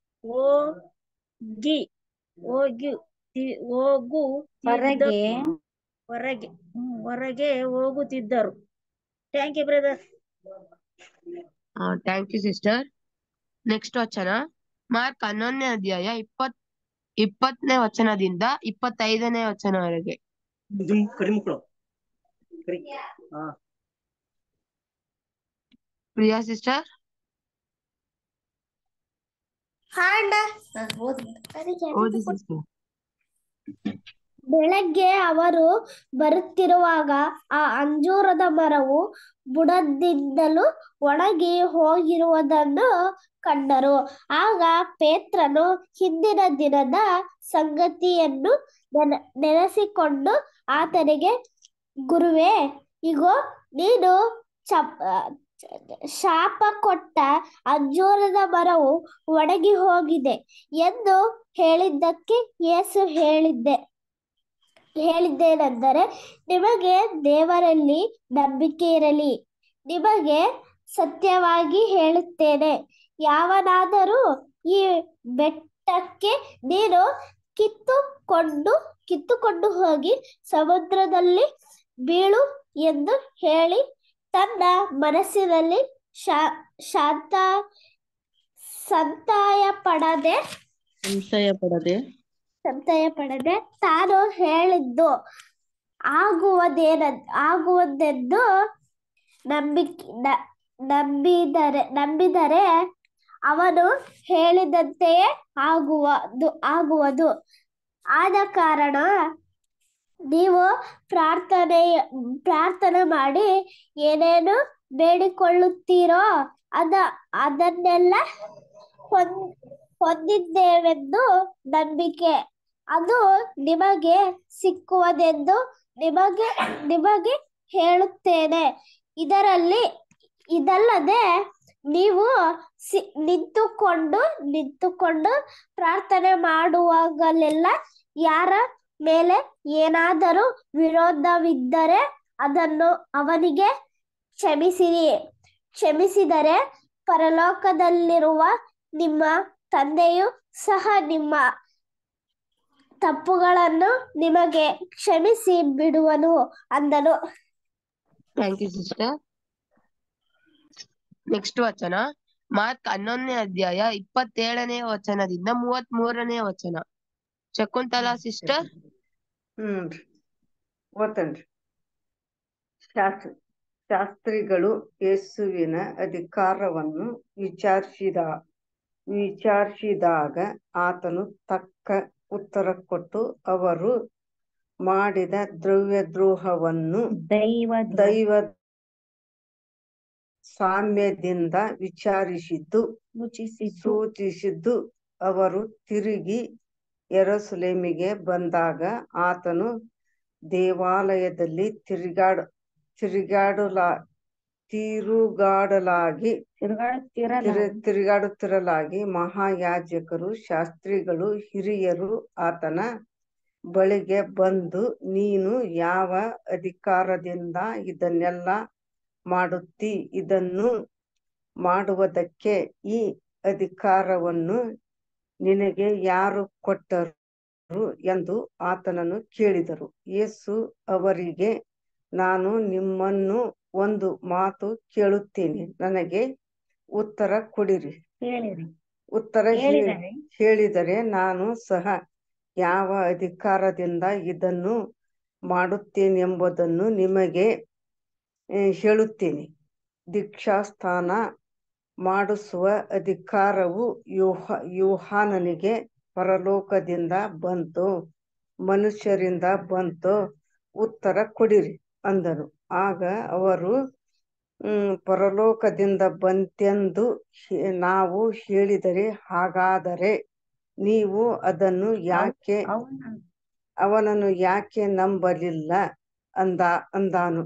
ಹೋಗಿ ಹೋಗಿ ತಿ- ಹೋಗುತ್ತಿದ್ದ ಹೊರಗೆ ಹೊರಗೆ ಹ್ಮ್, ಹೊರಗೆ ಹೋಗುತ್ತಿದ್ದರು thank you brother thank you sister next ವಚನ ಮಾರ್ಕ್ ಹನ್ನೊಂದನೇ ಅಧ್ಯಾಯ ಇಪ್ಪತ್ ಇಪ್ಪತ್ತನೇ ವಚನದಿಂದ ಇಪ್ಪತ್ತೈದನೇ ವಚನವರೆಗೆ ಕಡಿಮೆ ಹಾ ಪ್ರಿಯಾ ಸಿಸ್ಟರ್ ಹಾ ಅಣ್ಣ ಓದಿ ಸಿಸ್ಟರ್ ಬೆಳಗ್ಗೆ ಅವರು ಬರುತ್ತಿರುವಾಗ ಆ ಅಂಜೂರದ ಮರವು ಬುಡದಿಂದಲೂ ಒಣಗಿ ಹೋಗಿರುವುದನ್ನು ಕಂಡರು ಆಗ ಪೇತ್ರನು ಹಿಂದಿನ ದಿನದ ಸಂಗತಿಯನ್ನು ನೆನ- ನೆನೆಸಿಕೊಂಡು ಆತನಿಗೆ ಗುರುವೇ ಇಗೋ ನೀನು ಚಪ್ ಆ, ಶಾಪ ಕೊಟ್ಟ ಅಂಜೂರದ ಮರವು ಒಣಗಿ ಹೋಗಿದೆ ಎಂದು ಹೇಳಿದ್ದಕ್ಕೆ ಯೇಸು ಹೇಳಿದ್ದೆ ಹೇಳಿದ್ದೇನೆಂದರೆ ನಿಮಗೆ ದೇವರಲ್ಲಿ ನಂಬಿಕೆ ಇರಲಿ ನಿಮಗೆ ಸತ್ಯವಾಗಿ ಹೇಳುತ್ತೇನೆ ಯಾವನಾದರೂ ಈ ಬೆಟ್ಟಕ್ಕೆ ನೀನು ಕಿತ್ತುಕೊಂಡು ಕಿತ್ತುಕೊಂಡು ಹೋಗಿ ಸಮುದ್ರದಲ್ಲಿ ಬೀಳು ಎಂದು ಹೇಳಿ ತನ್ನ ಮನಸ್ಸಿನಲ್ಲಿ ಶಾ ಶಾಂತ ಸಂತಾಯ ಪಡದೆ ಸಂಶಯ ಪಡದೆ ಸಂಶಯ ಪಡದೆ ತಾನು ಹೇಳಿದ್ದು ಆಗುವುದೇನ ಆಗುವುದೆಂದು ನಂಬಿಕೆ ನ- ನಂಬಿದರೆ ನಂಬಿದರೆ ಅವನು ಹೇಳಿದಂತೆಯೇ ಆಗುವುದು ಆಗುವುದು ಆದ ಕಾರಣ ನೀವು ಪ್ರಾರ್ಥನೆ ಪ್ರಾರ್ಥನೆ ಮಾಡಿ ಏನೇನು ಬೇಡಿಕೊಳ್ಳುತ್ತೀರೋ ಅದ ಅದನ್ನೆಲ್ಲ ಹೊಂದ್ ಹೊಂದಿದ್ದೇವೆಂದು ನಂಬಿಕೆ ಅದು ನಿಮಗೆ ಸಿಕ್ಕುವುದೆಂದು ನಿಮಗೆ ನಿಮಗೆ ಹೇಳುತ್ತೇನೆ ಇದರಲ್ಲಿ ಇದಲ್ಲದೆ ನೀವು ಸಿ ನಿಂತುಕೊಂಡು ನಿಂತುಕೊಂಡು ಪ್ರಾರ್ಥನೆ ಮಾಡುವಾಗಲೆಲ್ಲ ಯಾರ ಮೇಲೆ ಏನಾದರೂ ವಿರೋಧವಿದ್ದರೆ ಅದನ್ನು ಅವನಿಗೆ ಕ್ಷಮಿಸಿರಿ ಕ್ಷಮಿಸಿದರೆ ಪರಲೋಕದಲ್ಲಿರುವ ನಿಮ್ಮ ತಂದೆಯು ಸಹ ನಿಮ್ಮ ತಪ್ಪುಗಳನ್ನು ನಿಮಗೆ ಕ್ಷಮಿಸಿ ಬಿಡುವನು ಅಂದನು ಥ್ಯಾಂಕ್ ಯು ಸಿಸ್ಟರ್ ನೆಕ್ಸ್ಟ್ ವಚನ ಮಾರ್ಕ್ ಹನ್ನೊಂದನೇ ಅಧ್ಯಾಯ ಇಪ್ಪತ್ತೇಳನೇ ವಚನದಿಂದ ಮೂವತ್ತ್ ಮೂರನೇ ವಚನ ಶಕುಂತಲಾ ಸಿಸ್ಟರ್ ಹ್ಮ್ ಓತನ್ರಿ ಶಾಸ್ತ್ರ ಶಾಸ್ತ್ರಿಗಳು ಯೇಸುವಿನ ಅಧಿಕಾರವನ್ನು ವಿಚಾರಿಸಿದ ವಿಚಾರಿಸಿದಾಗ ಆತನು ತಕ್ಕ ಉತ್ತರ ಕೊಟ್ಟು ಅವರು ಮಾಡಿದ ದ್ರವ್ಯದ್ರೋಹವನ್ನು ದೈವ ದೈವ ಸಾಮ್ಯದಿಂದ ವಿಚಾರಿಸಿದ್ದು ಸೂಚಿಸಿದ್ದು ಅವರು ತಿರುಗಿ ಯೆರೂಸಲೇಮಿಗೆ ಬಂದಾಗ ಆತನು ದೇವಾಲಯದಲ್ಲಿ ತಿರುಗಾಡ ತಿರುಗಾಡಲ ತಿರುಗಾಡಲಾಗಿ ತಿರು- ತಿರುಗಾಡುತ್ತಿರಲಾಗಿ ಮಹಾಯಾಜಕರು ಶಾಸ್ತ್ರಿಗಳು ಹಿರಿಯರು ಆತನ ಬಳಿಗೆ ಬಂದು ನೀನು ಯಾವ ಅಧಿಕಾರದಿಂದ ಇದನ್ನೆಲ್ಲ ಮಾಡುತ್ತಿ ಇದನ್ನು ಮಾಡುವುದಕ್ಕೆ ಈ ಅಧಿಕಾರವನ್ನು ನಿನಗೆ ಯಾರು ಕೊಟ್ಟರು ಎಂದು ಆತನನ್ನು ಕೇಳಿದರು ಯೇಸು ಅವರಿಗೆ ನಾನು ನಿಮ್ಮನ್ನು ಒಂದು ಮಾತು ಕೇಳುತ್ತೇನೆ ನನಗೆ ಉತ್ತರ ಕೊಡಿರಿ ಹೇಳಿರಿ ಉತ್ತರ ಹೇ- ಹೇಳಿದರೆ ಹೇಳಿದರೆ ನಾನು ಸಹ ಯಾವ ಅಧಿಕಾರದಿಂದ ಇದನ್ನು ಮಾಡುತ್ತೇನೆಂಬುದನ್ನು ನಿಮಗೆ ಆ, ಹೇಳುತ್ತೇನೆ ದೀಕ್ಷಾಸ್ನಾನ ಮಾಡಿಸುವ ಅಧಿಕಾರವು ಯೋಹ ಯೋಹಾನನಿಗೆ ಪರಲೋಕದಿಂದ ಬಂತು ಮನುಷ್ಯರಿಂದ ಬಂತು ಉತ್ತರ ಕೊಡಿರಿ ಅಂದರು ಆಗ ಅವರು ಹ್ಮ್ ಪರಲೋಕದಿಂದ ಬಂತೆಂದು ಹೇ- ನಾವು ಹೇಳಿದರೆ ಹಾಗಾದರೆ ನೀವು ಅದನ್ನು ಯಾಕೆ ಅವನನ್ನು ಯಾಕೆ ನಂಬಲಿಲ್ಲ ಅಂದ ಅಂದಾನು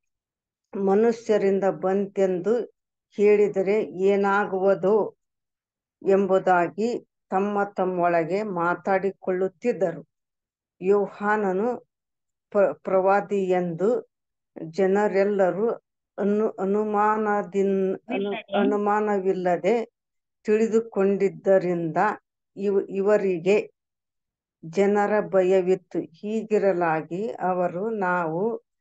ಮನುಷ್ಯರಿಂದ ಬಂತೆಂದು ಹೇಳಿದರೆ ಏನಾಗುವುದೋ ಎಂಬುದಾಗಿ ತಮ್ಮ ತಮ್ಮೊಳಗೆ ಮಾತಾಡಿಕೊಳ್ಳುತ್ತಿದ್ದರು ಯೋಹಾನನು ಪ್ರ ಪ್ರವಾದಿಯೆಂದು ಜನರೆಲ್ಲರೂ ಅನು ಅನುಮಾನದಿಂದ ಅನು ಅನುಮಾನವಿಲ್ಲದೆ ತಿಳಿದುಕೊಂಡಿದ್ದರಿಂದ ಇವ ಇವರಿಗೆ ಜನರ ಭಯವಿತ್ತು ಹೀಗಿರಲಾಗಿ ಅವರು ನಾವು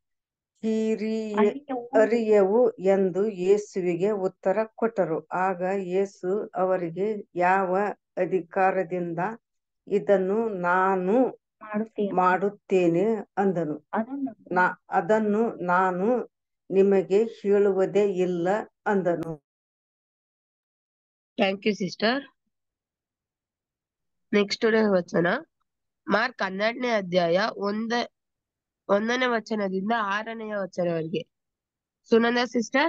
ಹಿರಿಯ ಅರಿಯವು ಎಂದು ಯೇಸುವಿಗೆ ಉತ್ತರ ಕೊಟ್ಟರು ಆಗ ಯೇಸು ಅವರಿಗೆ ಯಾವ ಅಧಿಕಾರದಿಂದ ಇದನ್ನು ನಾನು ಮಾಡುತ್ತೇನೆ ಮಾಡುತ್ತೇನೆ ಅಂದನು ಅದನ್ನು ನಾ ಅದನ್ನು ನಾನು ನಿಮಗೆ ಹೇಳುವುದೇ ಇಲ್ಲ ಅಂದನು ಥ್ಯಾಂಕ್ ಯು ಸಿಸ್ಟರ್ ನೆಕ್ಸ್ಟ್ ವಚನ ಮಾರ್ಕ್ ಹನ್ನೆರಡನೇ ಅಧ್ಯಾಯ ಒಂದ ಒಂದನೇ ವಚನದಿಂದ ಆರನೆಯ ವಚನವರೆಗೆ ಸುನಂದ ಸಿಸ್ಟರ್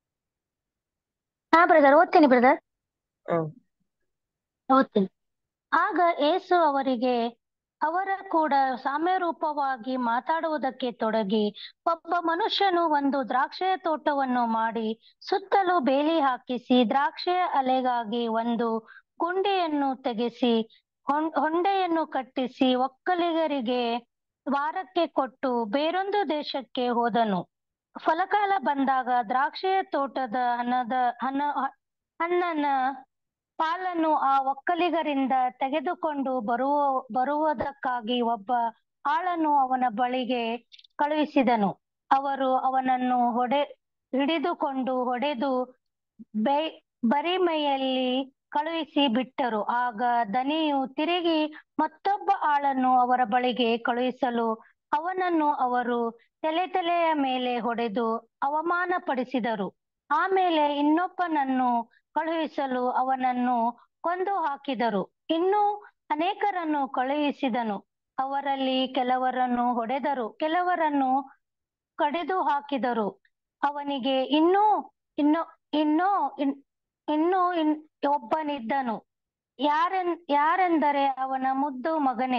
ಹಾ ಬ್ರದರ್ ಓದ್ತೀನಿ ಬ್ರದರ್ ಹ್ಮ್ ಓದ್ತೀನಿ ಆಗ ಏಸು ಅವರಿಗೆ ಅವರ ಕೂಡ ಸಾಮ್ಯರೂಪವಾಗಿ ಮಾತಾಡುವುದಕ್ಕೆ ತೊಡಗಿ ಒಬ್ಬ ಮನುಷ್ಯನು ಒಂದು ದ್ರಾಕ್ಷೆಯ ತೋಟವನ್ನು ಮಾಡಿ ಸುತ್ತಲೂ ಬೇಲಿ ಹಾಕಿಸಿ ದ್ರಾಕ್ಷೆಯ ಅಲೆಗಾಗಿ ಒಂದು ಗುಂಡಿಯನ್ನು ತೆಗೆಸಿ ಹೊಂ- ಹೊಂಡೆಯನ್ನು ಕಟ್ಟಿಸಿ ಒಕ್ಕಲಿಗರಿಗೆ ವಾರಕ್ಕೆ ಕೊಟ್ಟು ಬೇರೊಂದು ದೇಶಕ್ಕೆ ಹೋದನು ಫಲಕಾಲ ಬಂದಾಗ ದ್ರಾಕ್ಷೆಯ ತೋಟದ ಹಣದ ಹಣ ಹಣ್ಣನ್ನ ಪಾಲನ್ನು ಆ ಒಕ್ಕಲಿಗರಿಂದ ತೆಗೆದುಕೊಂಡು ಬರುವ ಬರುವುದಕ್ಕಾಗಿ ಒಬ್ಬ ಆಳನ್ನು ಅವನ ಬಳಿಗೆ ಕಳುಹಿಸಿದನು ಅವರು ಅವನನ್ನು ಹೊಡೆ ಹಿಡಿದುಕೊಂಡು ಹೊಡೆದು ಬೈ ಬರಿಮೈಯಲ್ಲಿ ಕಳುಹಿಸಿ ಬಿಟ್ಟರು ಆಗ ದನಿಯು ತಿರುಗಿ ಮತ್ತೊಬ್ಬ ಆಳನ್ನು ಅವರ ಬಳಿಗೆ ಕಳುಹಿಸಲು ಅವನನ್ನು ಅವರು ತಲೆ ತಲೆಯ ಮೇಲೆ ಹೊಡೆದು ಅವಮಾನಪಡಿಸಿದರು ಆಮೇಲೆ ಇನ್ನೊಬ್ಬನನ್ನು ಕಳುಹಿಸಲು ಅವನನ್ನು ಕೊಂದು ಹಾಕಿದರು ಇನ್ನು ಅನೇಕರನ್ನು ಕಳುಹಿಸಿದನು ಅವರಲ್ಲಿ ಕೆಲವರನ್ನು ಹೊಡೆದರು ಕೆಲವರನ್ನು ಕಡಿದು ಹಾಕಿದರು ಅವನಿಗೆ ಇನ್ನೂ ಇನ್ನೂ ಇನ್ನೂ ಇನ್- ಇನ್ನೂ ಇನ್ ಒಬ್ಬನಿದ್ದನು ಯಾರೆನ್ ಯಾರೆಂದರೆ ಅವನ ಮುದ್ದು ಮಗನೇ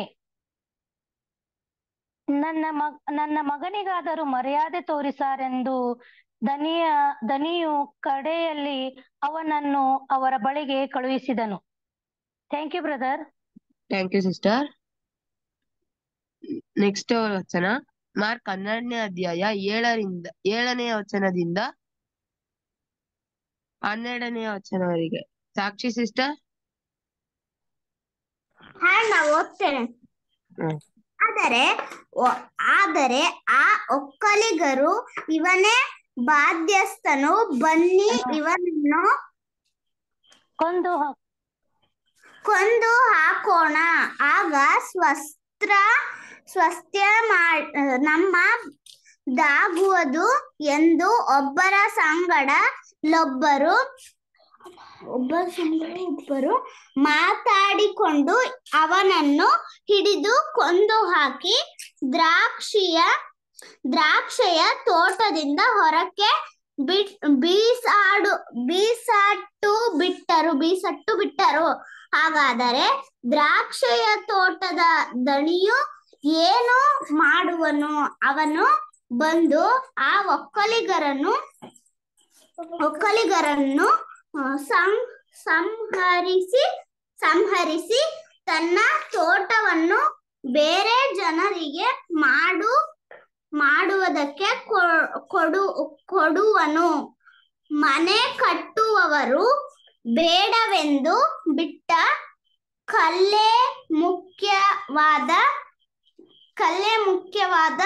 ನನ್ನ ಮಗ್ ನನ್ನ ಮಗನಿಗಾದರೂ ಮರ್ಯಾದೆ ತೋರಿಸಾರೆಂದು ದನಿಯ ದನಿಯು ಕಡೆಯಲ್ಲಿ ಅವನನ್ನು ಅವರ ಬಳಿಗೆ ಕಳುಹಿಸಿದನು thank you brother thank you sister next ವಚನ ಮಾರ್ಕ್ ಹನ್ನೆರಡನೇ ಅಧ್ಯಾಯ ಏಳರಿಂದ ಏಳನೆಯ ವಚನದಿಂದ ಹನ್ನೆರಡನೆಯ ವಚನವರೆಗೆ ಸಾಕ್ಷಿ ಸಿಸ್ಟರ್ ಹಾ ನಾ ಓದ್ತೇನೆ ಹ್ಮ್ ಆದರೆ ಒ- ಆದರೆ ಆ ಒಕ್ಕಲಿಗರು ಇವನೇ ಬಾಧ್ಯಸ್ಥನು ಬನ್ನಿ ಇವನನ್ನು ಕೊಂದು ಹಾಕ್ ಕೊಂದು ಹಾಕೋಣ ಆಗ ಸ್ವಸ್ತ್ರ ಸ್ವಸ್ತ್ಯ ಮಾಡ್ ನಮ್ಮ ದಾಗುವುದು ಎಂದು ಒಬ್ಬರ ಸಂಗಡ ಲೊಬ್ಬರು ಒಬ್ಬರ ಸಂಗಡ ಒಬ್ಬರು ಮಾತಾಡಿಕೊಂಡು ಅವನನ್ನು ಹಿಡಿದು ಕೊಂದು ಹಾಕಿ ದ್ರಾಕ್ಷಿಯ ದ್ರಾಕ್ಷೆಯ ತೋಟದಿಂದ ಹೊರಕ್ಕೆ ಬಿಟ್ ಬೀಸಾಡು ಬೀಸಾಟ್ಟು ಬಿಟ್ಟರು ಬೀಸಟ್ಟು ಬಿಟ್ಟರು ಹಾಗಾದರೆ ದ್ರಾಕ್ಷೆಯ ತೋಟದ ದಣಿಯು ಏನು ಮಾಡುವನು ಅವನು ಬಂದು ಆ ಒಕ್ಕಲಿಗರನ್ನು ಒಕ್ಕಲಿಗರನ್ನು ಆ, ಸಂ ಸಂಹರಿಸಿ ಸಂಹರಿಸಿ ತನ್ನ ತೋಟವನ್ನು ಬೇರೆ ಜನರಿಗೆ ಮಾಡು ಮಾಡುವುದಕ್ಕೆ ಕೊ- ಕೊಡು ಕೊಡುವನು ಮನೆ ಕಟ್ಟುವವರು ಬೇಡವೆಂದು ಬಿಟ್ಟ ಕಲ್ಲೇ ಮುಖ್ಯವಾದ ಕಲ್ಲೇ ಮುಖ್ಯವಾದ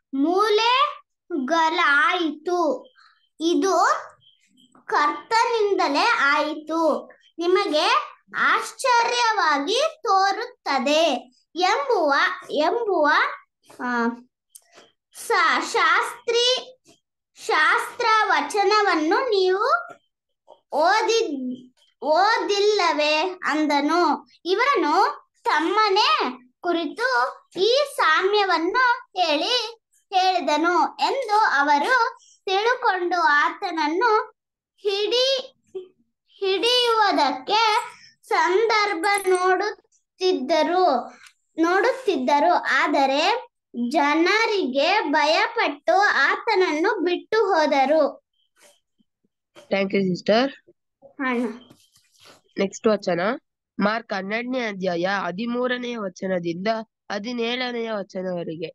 ಮೂಲೆಗಳಾಯಿತು ಇದು ಕರ್ತನಿಂದಲೇ ಆಯಿತು ನಿಮಗೆ ಆಶ್ಚರ್ಯವಾಗಿ ತೋರುತ್ತದೆ ಎಂಬುವ ಎಂಬುವ ಆ, ಸ- ಶಾಸ್ತ್ರಿ ಶಾಸ್ತ್ರ ವಚನವನ್ನು ನೀವು ಓದಿ ಓದಿಲ್ಲವೇ ಅಂದನು ಇವನು ತಮ್ಮನೇ ಕುರಿತು ಈ ಸಾಮ್ಯವನ್ನು ಹೇಳಿ ಹೇಳಿದನು ಎಂದು ಅವರು ತಿಳುಕೊಂಡು ಆತನನ್ನು ಹಿಡಿ ಹಿಡಿಯುವುದಕ್ಕೆ ಸಂದರ್ಭ ನೋಡುತ್ತಿದ್ದರು ನೋಡುತ್ತಿದ್ದರು ಆದರೆ ಜನರಿಗೆ ಭಯಪಟ್ಟು ಆತನನ್ನು ಬಿಟ್ಟು ಹೋದರು ಥ್ಯಾಂಕ್ ಯು ಸಿಸ್ಟರ್ ಅಣ್ಣ ನೆಕ್ಸ್ಟ್ ವಚನ ಮಾರ್ಕ್ ಹನ್ನೆರಡನೇ ಅಧ್ಯಾಯ ಹದಿಮೂರನೆಯ ವಚನದಿಂದ ಹದಿನೇಳನೆಯ ವಚನವರೆಗೆ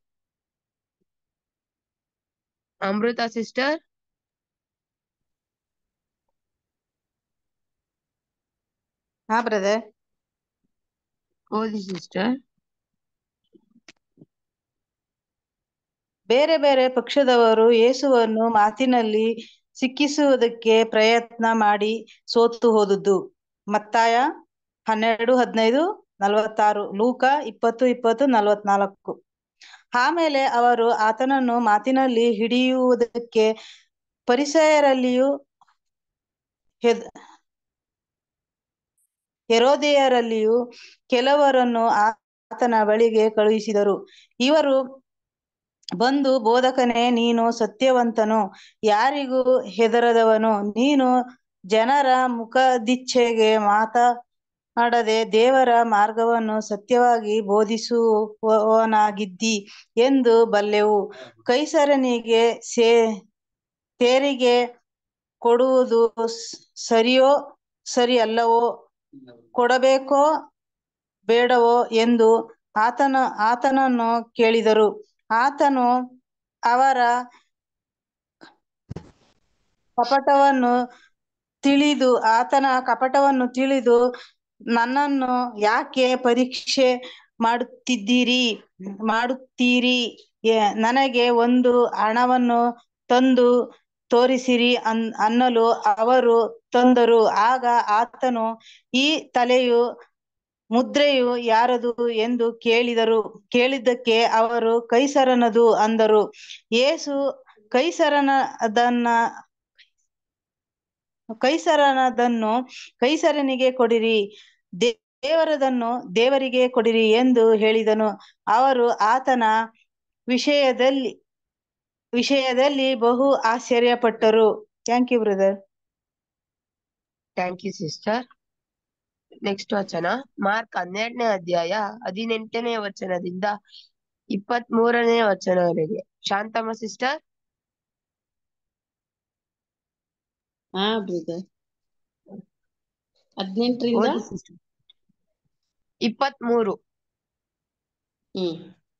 ಅಮೃತ ಸಿಸ್ಟರ್ ಹಾ ಬ್ರದರ್ ಓದಿ ಸಿಸ್ಟರ್ ಬೇರೆ ಬೇರೆ ಪಕ್ಷದವರು ಯೇಸುವನ್ನು ಮಾತಿನಲ್ಲಿ ಸಿಕ್ಕಿಸುವುದಕ್ಕೆ ಪ್ರಯತ್ನ ಮಾಡಿ ಸೋತು ಹೋದುದು ಮತ್ತಾಯ ಹನ್ನೆರಡು ಹದಿನೈದು ನಲವತ್ತಾರು ಲೂಕ ಇಪ್ಪತ್ತು ಇಪ್ಪತ್ತು ನಲವತ್ನಾಲ್ಕು ಆಮೇಲೆ ಅವರು ಆತನನ್ನು ಮಾತಿನಲ್ಲಿ ಹಿಡಿಯುವುದಕ್ಕೆ ಪರಿಸಯರಲ್ಲಿಯೂ ಹೆದ್ ಹೆರೋದೆಯರಲ್ಲಿಯೂ ಕೆಲವರನ್ನು ಆತನ ಬಳಿಗೆ ಕಳುಹಿಸಿದರು ಇವರು ಬಂದು ಬೋಧಕನೇ ನೀನು ಸತ್ಯವಂತನು ಯಾರಿಗೂ ಹೆದರದವನು ನೀನು ಜನರ ಮುಖದಿಚ್ಛೆಗೆ ಮಾತನಾಡದೆ ದೇವರ ಮಾರ್ಗವನ್ನು ಸತ್ಯವಾಗಿ ಬೋಧಿಸುವವನಾಗಿದ್ದಿ ಎಂದು ಬಲ್ಲೆವು ಕೈಸರನಿಗೆ ಸೇ ತೆರಿಗೆ ಕೊಡುವುದು ಸರಿಯೋ ಸರಿ ಅಲ್ಲವೋ ಕೊಡಬೇಕೋ ಬೇಡವೋ ಎಂದು ಆತನ ಆತನನ್ನು ಕೇಳಿದರು ಆತನು ಅವರ ಕಪಟವನ್ನು ತಿಳಿದು ಆತನ ಕಪಟವನ್ನು ತಿಳಿದು ನನ್ನನ್ನು ಯಾಕೆ ಪರೀಕ್ಷೆ ಮಾಡುತ್ತಿದ್ದೀರಿ ಮಾಡುತ್ತೀರಿ ಎ- ನನಗೆ ಒಂದು ಹಣವನ್ನು ತಂದು ತೋರಿಸಿರಿ ಅನ್ ಅನ್ನಲು ಅವರು ತಂದರು ಆಗ ಆತನು ಈ ತಲೆಯು ಮುದ್ರೆಯು ಯಾರದು ಎಂದು ಕೇಳಿದರು ಕೇಳಿದ್ದಕ್ಕೆ ಅವರು ಕೈಸರನದು ಅಂದರು ಯೇಸು ಕೈಸರನದನ್ನ ಕೈಸರನದನ್ನು ಕೈಸರನಿಗೆ ಕೊಡಿರಿ ದೇ- ದೇವರದನ್ನು ದೇವರಿಗೆ ಕೊಡಿರಿ ಎಂದು ಹೇಳಿದನು ಅವರು ಆತನ ವಿಷಯದಲ್ಲಿ ವಿಷಯದಲ್ಲಿ ಬಹು ಆಶ್ಚರ್ಯಪಟ್ಟರು thank you brother thank you sister next ವಚನ ಮಾರ್ಕ್ ಹನ್ನೆರಡನೇ ಅಧ್ಯಾಯ ಹದಿನೆಂಟನೇ ವಚನದಿಂದ ಇಪ್ಪತ್ತ್ ಮೂರನೇ ವಚನವರೆಗೆ ಶಾಂತಮ್ಮ ಸಿಸ್ಟರ್ ಹಾ ಬ್ರದರ್ ಹದಿನೆಂಟರಿಂದ ಓದಿ ಸಿಸ್ಟರ್ ಇಪ್ಪತ್ತ್ ಮೂರು ಹ್ಮ್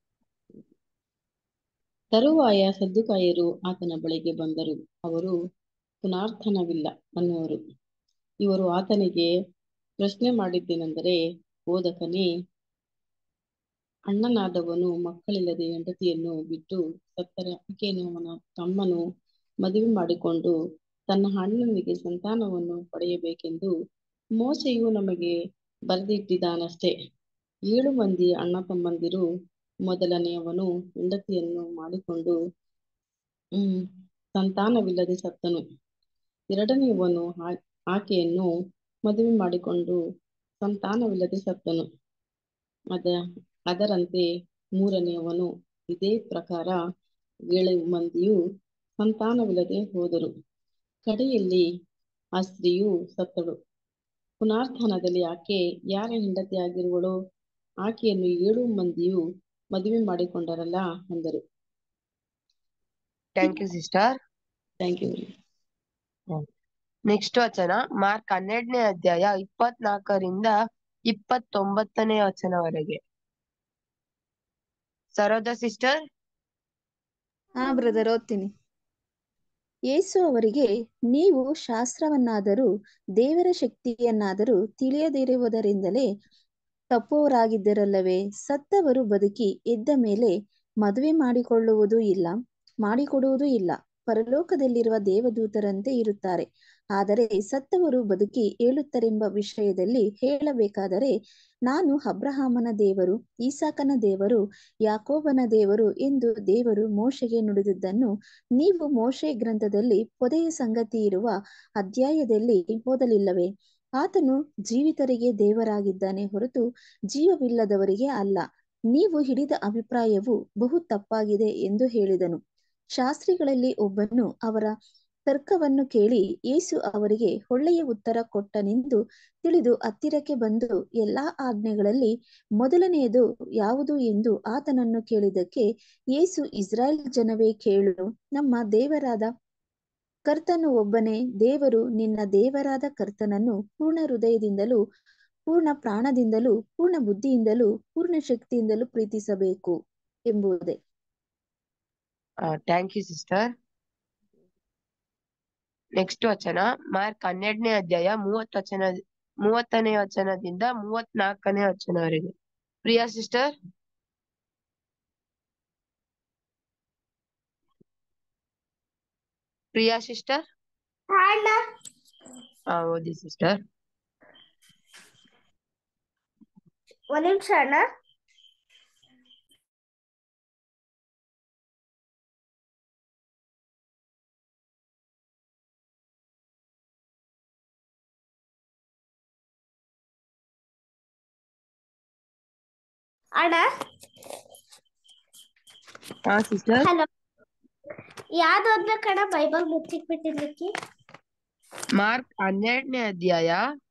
ತರುವಾಯ ಸದ್ದುಕಾಯರು ಆತನ ಬಳಿಗೆ ಬಂದರು ಅವರು ಪುನರ್ಥನವಿಲ್ಲ ಅನ್ನುವರು ಇವರು ಆತನಿಗೆ ಪ್ರಶ್ನೆ ಮಾಡಿದ್ದೇನೆಂದರೆ ಬೋಧಕನೇ ಅಣ್ಣನಾದವನು ಮಕ್ಕಳಿಲ್ಲದೆ ಹೆಂಡತಿಯನ್ನು ಬಿಟ್ಟು ಸತ್ತರೆ ಆಕೆಯನ್ನು ಅವನ ತಮ್ಮನು ಮದುವೆ ಮಾಡಿಕೊಂಡು ತನ್ನ ಅಣ್ಣನಿಗೆ ಸಂತಾನವನ್ನು ಪಡೆಯಬೇಕೆಂದು ಮೋಸೆಯು ನಮಗೆ ಬರೆದಿಟ್ಟಿದ್ದಾನಷ್ಟೇ ಏಳು ಮಂದಿ ಅಣ್ಣ ತಮ್ಮಂದಿರು ಮೊದಲನೆಯವನು ಹೆಂಡತಿಯನ್ನು ಮಾಡಿಕೊಂಡು ಹ್ಮ್ ಸಂತಾನವಿಲ್ಲದೆ ಸತ್ತನು ಎರಡನೆಯವನು ಆ- ಆಕೆಯನ್ನು ಮದುವೆ ಮಾಡಿಕೊಂಡು ಸಂತಾನವಿಲ್ಲದೆ ಸತ್ತನು ಅದ ಅದರಂತೆ ಮೂರನೆಯವನು ಇದೇ ಪ್ರಕಾರ ಏಳು ಮಂದಿಯು ಸಂತಾನವಿಲ್ಲದೆ ಹೋದರು ಕಡೆಯಲ್ಲಿ ಆ ಸ್ತ್ರೀಯು ಸತ್ತಳು ಪುನರ್ಥಾನದಲ್ಲಿ ಆಕೆ ಯಾರ ಹೆಂಡತಿಯಾಗಿರುವಳೋ ಆಕೆಯನ್ನು ಏಳು ಮಂದಿಯು ಮದುವೆ ಮಾಡಿಕೊಂಡರಲ್ಲ ಅಂದರು thank you sister thank you next ವಚನ ಮಾರ್ಕ್ ಹನ್ನೆರಡನೇ ಅಧ್ಯಾಯ ಇಪ್ಪತ್ನಾಲ್ಕರಿಂದ ಇಪ್ಪತ್ತೊಂಬತ್ತನೇ ವಚನವರೆಗೆ ಸರೋಜಾ ಸಿಸ್ಟರ್ ಹಾ ಬ್ರದರ್ ಓದ್ತೀನಿ ಯೇಸು ಅವರಿಗೆ ನೀವು ಶಾಸ್ತ್ರವನ್ನಾದರೂ ದೇವರ ಶಕ್ತಿಯನ್ನಾದರೂ ತಿಳಿಯದಿರುವುದರಿಂದಲೇ ತಪ್ಪುವರಾಗಿದ್ದರಲ್ಲವೇ ಸತ್ತವರು ಬದುಕಿ ಎದ್ದ ಮೇಲೆ ಮದುವೆ ಮಾಡಿಕೊಳ್ಳುವುದೂ ಇಲ್ಲ ಮಾಡಿಕೊಡುವುದೂ ಇಲ್ಲ ಪರಲೋಕದಲ್ಲಿರುವ ದೇವದೂತರಂತೆ ಇರುತ್ತಾರೆ ಆದರೆ ಸತ್ತವರು ಬದುಕಿ ಏಳುತ್ತರೆಂಬ ವಿಷಯದಲ್ಲಿ ಹೇಳಬೇಕಾದರೆ ನಾನು ಅಬ್ರಹಾಮನ ದೇವರು ಈಸಾಕನ ದೇವರು ಯಾಕೋಬನ ದೇವರು ಎಂದು ದೇವರು ಮೋಶೆಗೆ ನುಡಿದಿದ್ದನ್ನು ನೀವು ಮೋಶೆ ಗ್ರಂಥದಲ್ಲಿ ಪೊದೆಯ ಸಂಗತಿ ಇರುವ ಅಧ್ಯಾಯದಲ್ಲಿ ಓದಲಿಲ್ಲವೇ ಆತನು ಜೀವಿತರಿಗೆ ದೇವರಾಗಿದ್ದಾನೆ ಹೊರತು ಜೀವವಿಲ್ಲದವರಿಗೆ ಅಲ್ಲ ನೀವು ಹಿಡಿದ ಅಭಿಪ್ರಾಯವು ಬಹು ತಪ್ಪಾಗಿದೆ ಎಂದು ಹೇಳಿದನು ಶಾಸ್ತ್ರಿಗಳಲ್ಲಿ ಒಬ್ಬನು ಅವರ ತರ್ಕವನ್ನು ಕೇಳಿ ಯೇಸು ಅವರಿಗೆ ಒಳ್ಳೆಯ ಉತ್ತರ ಕೊಟ್ಟನೆಂದು ತಿಳಿದು ಹತ್ತಿರಕ್ಕೆ ಬಂದು ಎಲ್ಲಾ ಆಜ್ಞೆಗಳಲ್ಲಿ ಮೊದಲನೆಯದು ಯಾವುದು ಎಂದು ಆತನನ್ನು ಕೇಳಿದ್ದಕ್ಕೆ ಯೇಸು ಇಸ್ರಾಯೇಲ್ ಜನವೇ ಕೇಳು ನಮ್ಮ ದೇವರಾದ ಕರ್ತನು ಒಬ್ಬನೇ ದೇವರು ನಿನ್ನ ದೇವರಾದ ಕರ್ತನನ್ನು ಪೂರ್ಣ ಹೃದಯದಿಂದಲೂ ಪೂರ್ಣ ಪ್ರಾಣದಿಂದಲೂ ಪೂರ್ಣ ಬುದ್ಧಿಯಿಂದಲೂ ಪೂರ್ಣ ಶಕ್ತಿಯಿಂದಲೂ ಪ್ರೀತಿಸಬೇಕು ಎಂಬುದೇ ಥ್ಯಾಂಕ್ ಯು ಸಿಸ್ಟರ್ ನೆಕ್ಸ್ಟ್ ವಚನ ಮಾರ್ಕ್ ಹನ್ನೆರಡನೇ ಅಧ್ಯಾಯ ಮೂವತ್ ವಚನ ಮೂವತ್ತನೇ ವಚನದಿಂದ ಮೂವತ್ನಾಲ್ಕನೇ ವಚನವರೆಗೆ ಪ್ರಿಯಾ ಸಿಸ್ಟರ್ ಪ್ರಿಯಾ ಸಿಸ್ಟರ್ ಹಾ ಓದಿ ಸಿಸ್ಟರ್ ಒಂದ್ ನಿಮಿಷ ಅಣ್ಣ ಅಣ್ಣ ಹಾ ಸಿಸ್ಟರ್ ಹಲೋ ಯಾವ್ದು ಓದ್ಬೇಕಣ್ಣ ಬೈಬಲ್ ಮುಚ್ಚಿಕ್ ಬಿಟ್ಟಿರ್ಲಿಕ್ಕೆ ಮಾರ್ಕ್ ಹನ್ನೆರಡನೇ ಅಧ್ಯಾಯ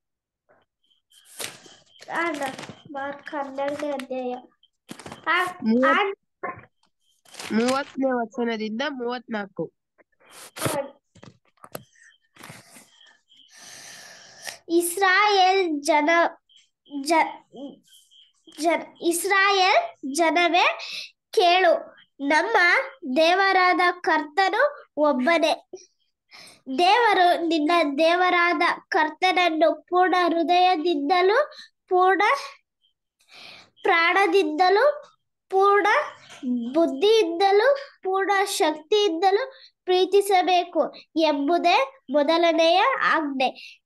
ಅಣ್ಣ ಮಾರ್ಕ್ ಹನ್ನೆರಡನೇ ಅಧ್ಯಾಯ ಆ, ಮೂವತ್ ಅಣ್ಣ, ಮೂವತ್ತನೇ ವಚನದಿಂದ ಮೂವತ್ನಾಲ್ಕು ಇಸ್ರಾಯೇಲ್ ಜನ ಜ ಜನ ಇಸ್ರಾಯೇಲ್ ಜನವೇ ಕೇಳು ನಮ್ಮ ದೇವರಾದ ಕರ್ತನು ಒಬ್ಬನೇ ದೇವರು ನಿನ್ನ ದೇವರಾದ ಕರ್ತನನ್ನು ಪೂರ್ಣ ಹೃದಯದಿಂದಲೂ ಪೂರ್ಣ ಪ್ರಾಣದಿಂದಲೂ ಪೂರ್ಣ ಬುದ್ಧಿಯಿಂದಲೂ ಪೂರ್ಣ ಶಕ್ತಿಯಿಂದಲೂ ಪ್ರೀತಿಸಬೇಕು ಎಂಬುದೇ ಮೊದಲನೆಯ ಆಜ್ಞೆ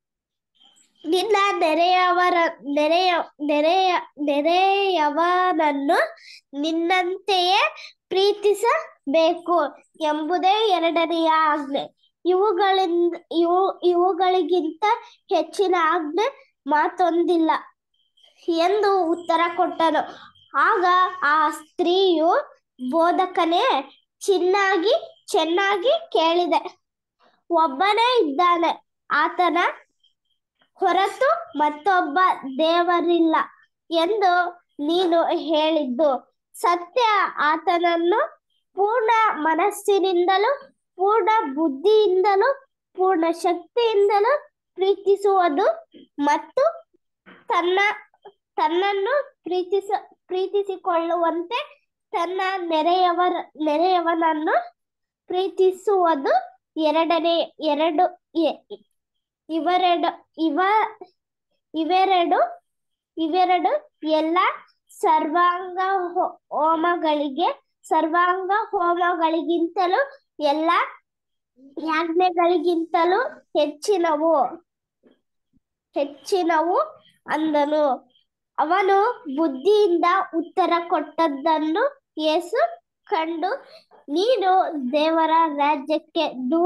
ನಿನ್ನ ನೆರೆಯವರ ನೆರೆಯ ನೆರೆಯ ನೆರೆಯವನನ್ನು ನಿನ್ನಂತೆಯೇ ಪ್ರೀತಿಸಬೇಕು ಎಂಬುದೇ ಎರಡನೆಯ ಆಜ್ಞೆ ಇವುಗಳಿಂದ ಇವು ಇವುಗಳಿಗಿಂತ ಹೆಚ್ಚಿನ ಆಜ್ಞೆ ಮಾತೊಂದಿಲ್ಲ ಎಂದು ಉತ್ತರ ಕೊಟ್ಟನು ಆಗ ಆ ಸ್ತ್ರೀಯು ಬೋಧಕನೇ ಚಿನ್ನಾಗಿ ಚೆನ್ನಾಗಿ ಕೇಳಿದೆ ಒಬ್ಬನೇ ಇದ್ದಾನೆ ಆತನ ಹೊರತು ಮತ್ತೊಬ್ಬ ದೇವರಿಲ್ಲ ಎಂದು ನೀನು ಹೇಳಿದ್ದು ಸತ್ಯ ಆತನನ್ನು ಪೂರ್ಣ ಮನಸ್ಸಿನಿಂದಲೂ ಪೂರ್ಣ ಬುದ್ಧಿಯಿಂದಲೂ ಪೂರ್ಣ ಶಕ್ತಿಯಿಂದಲೂ ಪ್ರೀತಿಸುವುದು ಮತ್ತು ತನ್ನ ತನ್ನನ್ನು ಪ್ರೀತಿಸ ಪ್ರೀತಿಸಿಕೊಳ್ಳುವಂತೆ ತನ್ನ ನೆರೆಯವರ ನೆರೆಯವನನ್ನು ಪ್ರೀತಿಸುವುದು ಎರಡನೇ ಎರಡು ಎ- ಇವೆರಡು ಇವ ಇವೆರಡು ಇವೆರಡು ಎಲ್ಲ ಸರ್ವಾಂಗ ಹೋ- ಹೋಮಗಳಿಗೆ ಸರ್ವಾಂಗ ಹೋಮಗಳಿಗಿಂತಲೂ ಎಲ್ಲ ಯಾಜ್ಞೆಗಳಿಗಿಂತಲೂ ಹೆಚ್ಚಿನವು ಹೆಚ್ಚಿನವು ಅಂದನು ಅವನು ಬುದ್ಧಿಯಿಂದ ಉತ್ತರ ಕೊಟ್ಟದ್ದನ್ನು ಯೇಸು ಕಂಡು ನೀನು ದೇವರ ರಾಜ್ಯಕ್ಕೆ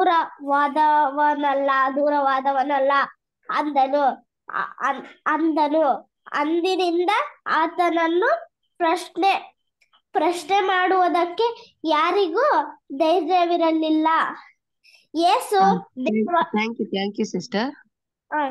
ದೂರವಾದವನಲ್ಲ ದೂರವಾದವನಲ್ಲ ಅಂದನು ಅ- ಅನ್- ಅಂದನು ಅಂದಿನಿಂದ ಆತನನ್ನು ಪ್ರಶ್ನೆ ಪ್ರಶ್ನೆ ಮಾಡುವುದಕ್ಕೆ ಯಾರಿಗೂ ಧೈರ್ಯವಿರಲಿಲ್ಲ ಯೇಸು ದೇವ thank you thank you sister ಆ,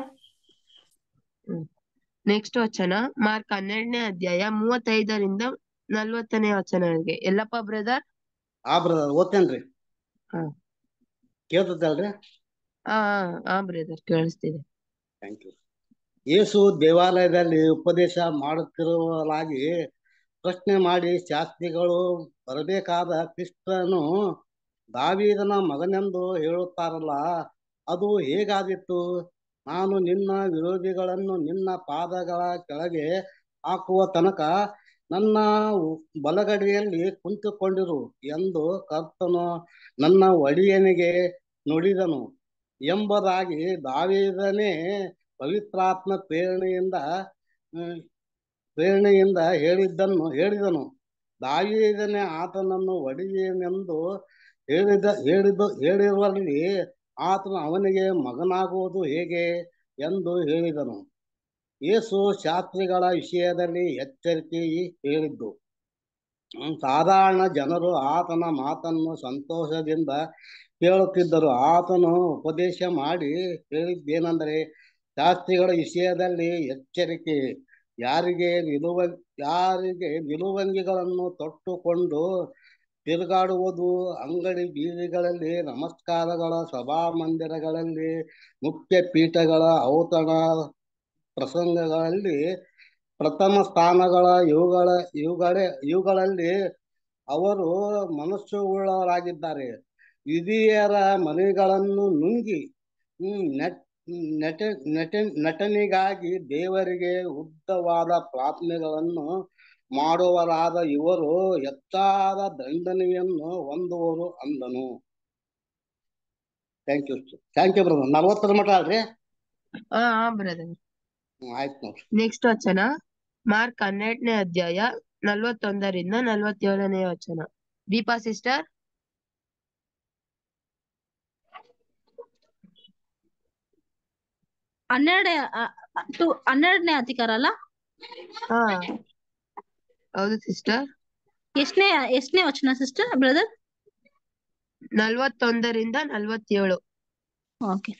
ನೆಕ್ಸ್ಟ್ ವಚನ ಮಾರ್ಕ್ ಹನ್ನೆರಡನೇ ಅಧ್ಯಾಯ ಮೂವತ್ತೈದರಿಂದ ನಲ್ವತ್ತನೇ ವಚನವರೆಗೆ ಎಲ್ಲಪ್ಪ ಬ್ರದರ್ ಆ ಬ್ರದರ್ ಓದ್ತೇನ್ರಿ ಹಾ ಕೇಳ್ತದಲ್ರಿ ಹಾ ಹಾ ಬ್ರದರ್ ಕೇಳಿಸ್ತಿದೆ ಥ್ಯಾಂಕ್ ಯು ಯೇಸು ದೇವಾಲಯದಲ್ಲಿ ಉಪದೇಶ ಮಾಡುತ್ತಿರುವಲಾಗಿ ಪ್ರಶ್ನೆ ಮಾಡಿ ಶಾಸ್ತ್ರಿಗಳು ಬರಬೇಕಾದ ಕ್ರಿಸ್ತನು ದಾವೀದನ ಮಗನೆಂದು ಹೇಳುತ್ತಾರಲ್ಲ ಅದು ಹೇಗಾದೀತು ನಾನು ನಿನ್ನ ವಿರೋಧಿಗಳನ್ನು ನಿನ್ನ ಪಾದಗಳ ಕೆಳಗೆ ಹಾಕುವ ತನಕ ನನ್ನ ಬಲಗಡೆಯಲ್ಲಿ ಕುಂತುಕೊಂಡಿರು ಎಂದು ಕರ್ತನು ನನ್ನ ಒಡೆಯನಿಗೆ ನುಡಿದನು ಎಂಬುದಾಗಿ ದಾವೀದನೇ ಪವಿತ್ರಾತ್ಮ ಪ್ರೇರಣೆಯಿಂದ ಹ್ಮ್, ಪ್ರೇರಣೆಯಿಂದ ಹೇಳಿದ್ದನ್ನು ಹೇಳಿದನು ದಾವೀದನೇ ಆತನನ್ನು ಒಡೆಯನೆಂದು ಹೇಳಿದ ಹೇಳಿದ ಹೇಳಿರುವಲ್ಲಿ ಆತನು ಅವನಿಗೆ ಮಗನಾಗುವುದು ಹೇಗೆ ಎಂದು ಹೇಳಿದನು ಯೇಸು ಶಾಸ್ತ್ರಿಗಳ ವಿಷಯದಲ್ಲಿ ಎಚ್ಚರಿಕೆ ಹೇಳಿದ್ದು ಹ್ಮ್, ಸಾಧಾರಣ ಜನರು ಆತನ ಮಾತನ್ನು ಸಂತೋಷದಿಂದ ಕೇಳುತ್ತಿದ್ದರು ಆತನು ಉಪದೇಶ ಮಾಡಿ ಹೇಳಿದ್ದೇನೆಂದರೆ ಶಾಸ್ತ್ರಿಗಳ ವಿಷಯದಲ್ಲಿ ಎಚ್ಚರಿಕೆ ಯಾರಿಗೆ ನಿಲುವ ಯಾರಿಗೆ ನಿಲುವಂಗಿಗಳನ್ನು ತೊಟ್ಟುಕೊಂಡು ತಿರುಗಾಡುವುದು ಅಂಗಡಿ ಬೀದಿಗಳಲ್ಲಿ ನಮಸ್ಕಾರಗಳ ಸಭಾಮಂದಿರಗಳಲ್ಲಿ ಮುಖ್ಯ ಪೀಠಗಳ ಔತಣ ಪ್ರಸಂಗಗಳಲ್ಲಿ ಪ್ರಥಮ ಸ್ಥಾನಗಳ ಇವುಗಳ ಇವುಗಳೇ ಇವುಗಳಲ್ಲಿ ಅವರು ಮನಸ್ಸುಳ್ಳವರಾಗಿದ್ದಾರೆ ವಿಧಿಯರ ಮನೆಗಳನ್ನು ನುಂಗಿ ಹ್ಮ್ ನೆಟ್ ನಟ ನಟ ನಟನೆಗಾಗಿ ದೇವರಿಗೆ ಉದ್ದವಾದ ಪ್ರಾರ್ಥನೆಗಳನ್ನು ಮಾಡುವರಾದ ಇವರು ಹೆಚ್ಚಾದ ದಂಡನೆಯನ್ನು ಹೊಂದುವರು ಅಂದನು thank you thank you brother ನಲ್ವತ್ತರ ಮಟ ಅಲ್ರಿ ಹಾ ಹಾ ಬ್ರದರ್ ಹ್ಮ್ ಆಯ್ತು ನೋಡ್ರಿ ನೆಕ್ಸ್ಟ್ ವಚನ ಮಾರ್ಕ್ ಹನ್ನೆರಡನೇ ಅಧ್ಯಾಯ ನಲ್ವತ್ತೊಂದರಿಂದ ನಲ್ವತ್ತೇಳನೇ ವಚನ ದೀಪಾ ಸಿಸ್ಟರ್ ಹನ್ನೆರಡೇ ಟು ಹನ್ನೆರಡನೇ ಅಧಿಕಾರ ಅಲ್ಲ ಹಾ ಹೌದು ಸಿಸ್ಟರ್ ಎಷ್ಟನೇ ಎಷ್ಟನೇ ವಚನ ಸಿಸ್ಟರ್ ಬ್ರದರ್ ನಲ್ವತ್ತೊಂದರಿಂದ ನಲ್ವತ್ತೇಳು ಓಕೆ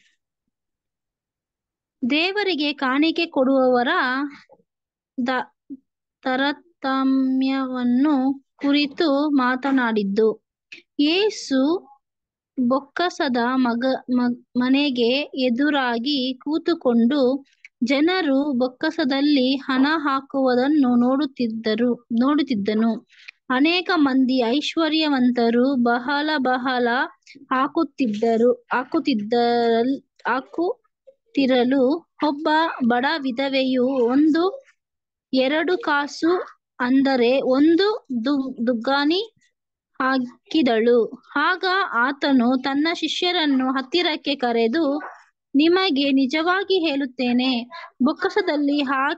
ದೇವರಿಗೆ ಕಾಣಿಕೆ ಕೊಡುವವರ ದ ತಾರತಮ್ಯವನ್ನು ಕುರಿತು ಮಾತನಾಡಿದ್ದು ಯೇಸು ಬೊಕ್ಕಸದ ಮಗ ಮಗ್- ಮನೆಗೆ ಎದುರಾಗಿ ಕೂತುಕೊಂಡು ಜನರು ಬೊಕ್ಕಸದಲ್ಲಿ ಹಣ ಹಾಕುವುದನ್ನು ನೋಡುತ್ತಿದ್ದರು ನೋಡುತ್ತಿದ್ದನು ಅನೇಕ ಮಂದಿ ಐಶ್ವರ್ಯವಂತರು ಬಹಳ ಬಹಳ ಹಾಕುತ್ತಿದ್ದರು ಹಾಕುತ್ತಿದ್ದರಲ್ ಹಾಕುತ್ತಿರಲು ಒಬ್ಬ ಬಡ ವಿಧವೆಯು ಒಂದು ಎರಡು ಕಾಸು ಅಂದರೆ ಒಂದು ದು ದುಗ್ಗಾನಿ ಹಾಕಿದಳು ಆಗ ಆತನು ತನ್ನ ಶಿಷ್ಯರನ್ನು ಹತ್ತಿರಕ್ಕೆ ಕರೆದು ನಿಮಗೆ ನಿಜವಾಗಿ ಹೇಳುತ್ತೇನೆ ಬೊಕ್ಕಸದಲ್ಲಿ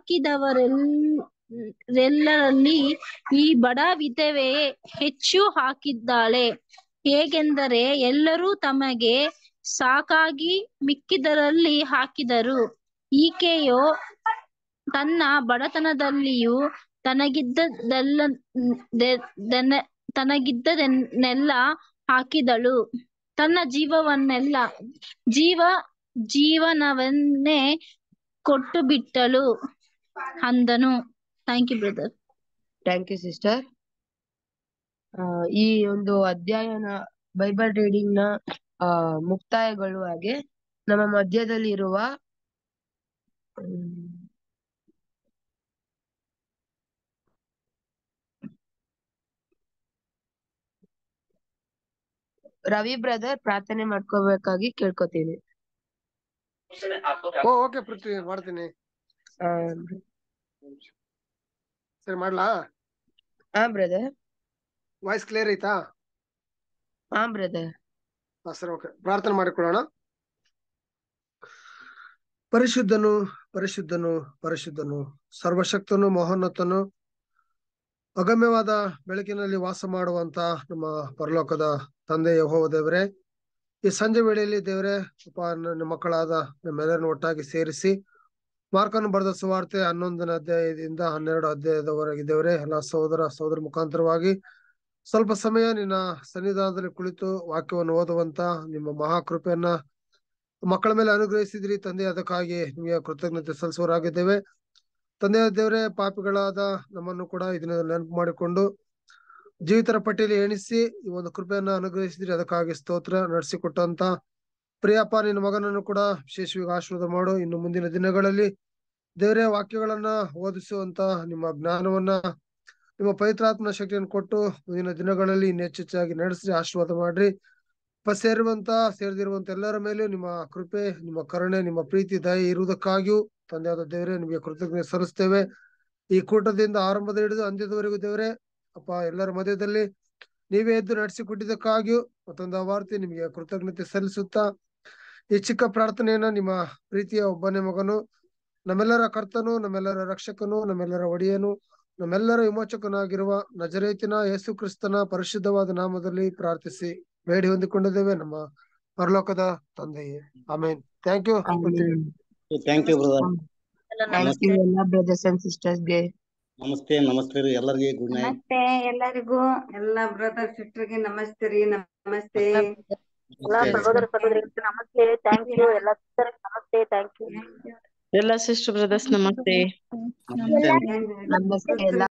ಹಾಕಿದವರೆಲ್ಲರಲ್ಲಿ ಈ ಬಡ ವಿಧವೆ ಹೆಚ್ಚು ಹಾಕಿದ್ದಾಳೆ ಹೇಗೆಂದರೆ ಎಲ್ಲರೂ ತಮಗೆ ಸಾಕಾಗಿ ಮಿಕ್ಕಿದರಲ್ಲಿ ಹಾಕಿದರು ಈಕೆಯೋ ತನ್ನ ಬಡತನದಲ್ಲಿಯೂ ತನಗಿದ್ದದೆಲ್ಲ ದೆ- ದೆನ್ನ- ತನಗಿದ್ದದನ್ನೆಲ್ಲ ಹಾಕಿದಳು ತನ್ನ ಜೀವವನ್ನೆಲ್ಲ ಜೀವ ಜೀವನವನ್ನೇ ಕೊಟ್ಟು ಬಿಟ್ಟಳು ಅಂದನು thank you brother thank you sister ಈ ಒಂದು ಅಧ್ಯಯನ ಬೈಬಲ್ ರೀಡಿಂಗ್ ನ ಆ, ಮುಕ್ತಾಯಗೊಳ್ಳುವಾಗೆ ನಮ್ಮ ಮಧ್ಯದಲ್ಲಿ ಇರುವ ಹ್ಮ್, ರವಿ ಬ್ರದರ್ ಪ್ರಾರ್ಥನೆ ಮಾಡ್ಕೋಬೇಕಾಗಿ ಕೇಳ್ಕೊತೀನಿ ಓ ಓಕೆ ಪೃಥ್ವಿ ಮಾಡ್ತೀನಿ ಆ, ಸರಿ ಮಾಡ್ಲಾ ಹಾ ಬ್ರದರ್ ವಾಯ್ಸ್ ಕ್ಲಿಯರ್ ಐತಾ ಹಾ ಬ್ರದರ್ ಹಾ ಸರಿ ಓಕೆ ಪ್ರಾರ್ಥನೆ ಮಾಡಿಕೊಳ್ಳೋಣ ಪರಿಶುದ್ಧನು ಪರಿಶುದ್ಧನು ಪರಿಶುದ್ಧನು ಸರ್ವಶಕ್ತನು ಮಹೋನ್ನತನು ಅಗಮ್ಯವಾದ ಬೆಳಕಿನಲ್ಲಿ ವಾಸ ಮಾಡುವಂತ ನಮ್ಮ ಪರಲೋಕದ ತಂದೆ ಯಹೋವ ದೇವರೇ ಈ ಸಂಜೆ ವೇಳೆಯಲ್ಲಿ ದೇವರೇ ಅಪ್ಪ ನನ್ನ ಮಕ್ಕಳಾದ ನಮ್ಮೆಲ್ಲರನ್ನು ಒಟ್ಟಾಗಿ ಸೇರಿಸಿ ಮಾರ್ಕನ್ನು ಬರೆದ ಸುವಾರ್ತೆ ಹನ್ನೊಂದನೇ ಅಧ್ಯಾಯದಿಂದ ಹನ್ನೆರಡು ಅಧ್ಯಾಯದವರೆಗೆ ದೇವರೇ ಎಲ್ಲ ಸಹೋದರ ಸಹೋದರ ಮುಖಾಂತರವಾಗಿ ಸ್ವಲ್ಪ ಸಮಯ ನಿನ್ನ ಸನ್ನಿಧಾನದಲ್ಲಿ ಕುಳಿತು ವಾಕ್ಯವನ್ನು ಓದುವಂತ ನಿಮ್ಮ ಮಹಾಕೃಪೆಯನ್ನ ಮಕ್ಕಳ ಮೇಲೆ ಅನುಗ್ರಹಿಸಿದ್ರಿ ತಂದೆ ಅದಕ್ಕಾಗಿ ನಿಮಗೆ ಕೃತಜ್ಞತೆ ಸಲ್ಲಿಸುವರಾಗಿದ್ದೇವೆ ತಂದೆಯ ದೇವರೇ ಪಾಪಿಗಳಾದ ನಮ್ಮನ್ನು ಕೂಡ ಇದನ್ನ ನೆನಪು ಮಾಡಿಕೊಂಡು ಜೀವಿತರ ಪಟ್ಟಿಯಲ್ಲಿ ಎಣಿಸಿ ಈ ಒಂದು ಕೃಪೆಯನ್ನ ಅನುಗ್ರಹಿಸಿದ್ರಿ ಅದಕ್ಕಾಗಿ ಸ್ತೋತ್ರ ನಡೆಸಿಕೊಟ್ಟಂತ ಪ್ರಿಯಪ್ಪ ನಿನ್ನ ಮಗನನ್ನು ಕೂಡ ವಿಶೇಷವಾಗಿ ಆಶೀರ್ವಾದ ಮಾಡು ಇನ್ನು ಮುಂದಿನ ದಿನಗಳಲ್ಲಿ ದೇವರೇ ವಾಕ್ಯಗಳನ್ನ ಓದಿಸುವಂತ ನಿಮ್ಮ ಜ್ಞಾನವನ್ನ ನಿಮ್ಮ ಪವಿತ್ರಾತ್ಮನ ಶಕ್ತಿಯನ್ನು ಕೊಟ್ಟು ಮುಂದಿನ ದಿನಗಳಲ್ಲಿ ಇನ್ನು ಹೆಚ್ಚೆಚ್ಚಾಗಿ ನಡೆಸಿ ಆಶೀರ್ವಾದ ಮಾಡ್ರಿ ಪ ಸೇರುವಂತ ಸೇರದಿರುವಂತ ಎಲ್ಲರ ಮೇಲೂ ನಿಮ್ಮ ಕೃಪೆ ನಿಮ್ಮ ಕರುಣೆ ನಿಮ್ಮ ಪ್ರೀತಿ ದಯೆ ಇರುವುದಕ್ಕಾಗಿಯೂ ತಂದೆಯಾದ ದೇವರೇ ನಿಮಗೆ ಕೃತಜ್ಞತೆ ಸಲ್ಲಿಸ್ತೇವೆ ಈ ಕೂಟದಿಂದ ಆರಂಭದ ಹಿಡಿದು ಅಂತ್ಯದವರೆಗೂ ದೇವರೇ ಅಪ್ಪ ಎಲ್ಲರ ಮಧ್ಯದಲ್ಲಿ ನೀವೇ ಎದ್ದು ನಡೆಸಿಕೊಟ್ಟಿದ್ದಕ್ಕಾಗಿಯೂ ಮತ್ತೊಂದು ವಾರ್ತೆ ನಿಮಗೆ ಕೃತಜ್ಞತೆ ಸಲ್ಲಿಸುತ್ತಾ ಈ ಚಿಕ್ಕ ಪ್ರಾರ್ಥನೆಯನ್ನ ನಿಮ್ಮ ಪ್ರೀತಿಯ ಒಬ್ಬನೇ ಮಗನು ನಮ್ಮೆಲ್ಲರ ಕರ್ತನು ನಮ್ಮೆಲ್ಲರ ರಕ್ಷಕನು ನಮ್ಮೆಲ್ಲರ ಒಡೆಯನು ನಮ್ಮೆಲ್ಲರ ವಿಮೋಚಕನಾಗಿರುವ ನಜರೇತಿನ ಯೇಸು ಕ್ರಿಸ್ತನ ಪರಿಶುದ್ಧವಾದ ನಾಮದಲ್ಲಿ ಪ್ರಾರ್ಥಿಸಿ ಬೇಡಿ ಹೊಂದಿಕೊಂಡಿದ್ದೇವೆ ನಮ್ಮ ಪರಲೋಕದ ತಂದೆಯೇ amen thank you thank you brother thank you ಎಲ್ಲ ಬ್ರದರ್ಸ್ ಅಂಡ್ ಸಿಸ್ಟರ್ಸ್ ಗೆ ನಮಸ್ತೆ ನಮಸ್ತೆ ರೀ ಎಲ್ಲರಿಗೆ ಗುಡ್ ನೈಟ್ ನಮಸ್ತೆ ಎಲ್ಲರಿಗೂ ಎಲ್ಲ ಬ್ರದರ್ ಸಿಸ್ಟರ್ಗೆ ನಮಸ್ತೆ ರೀ ನಮಸ್ತೆ ಎಲ್ಲಾ ಸಹೋದರ ಸಹೋದರಿಗಳಿಗೆ ನಮಸ್ತೆ ಥ್ಯಾಂಕ್ ಯು ಎಲ್ಲ ನಮಸ್ತೆ ಥ್ಯಾಂಕ್ ಯು ಎಲ್ಲ ಸಿಸ್ಟರ್ ಬ್ರದರ್ಸ್ ನಮಸ್ತೆ ನಮಸ್ತೆ ಎಲ್ಲ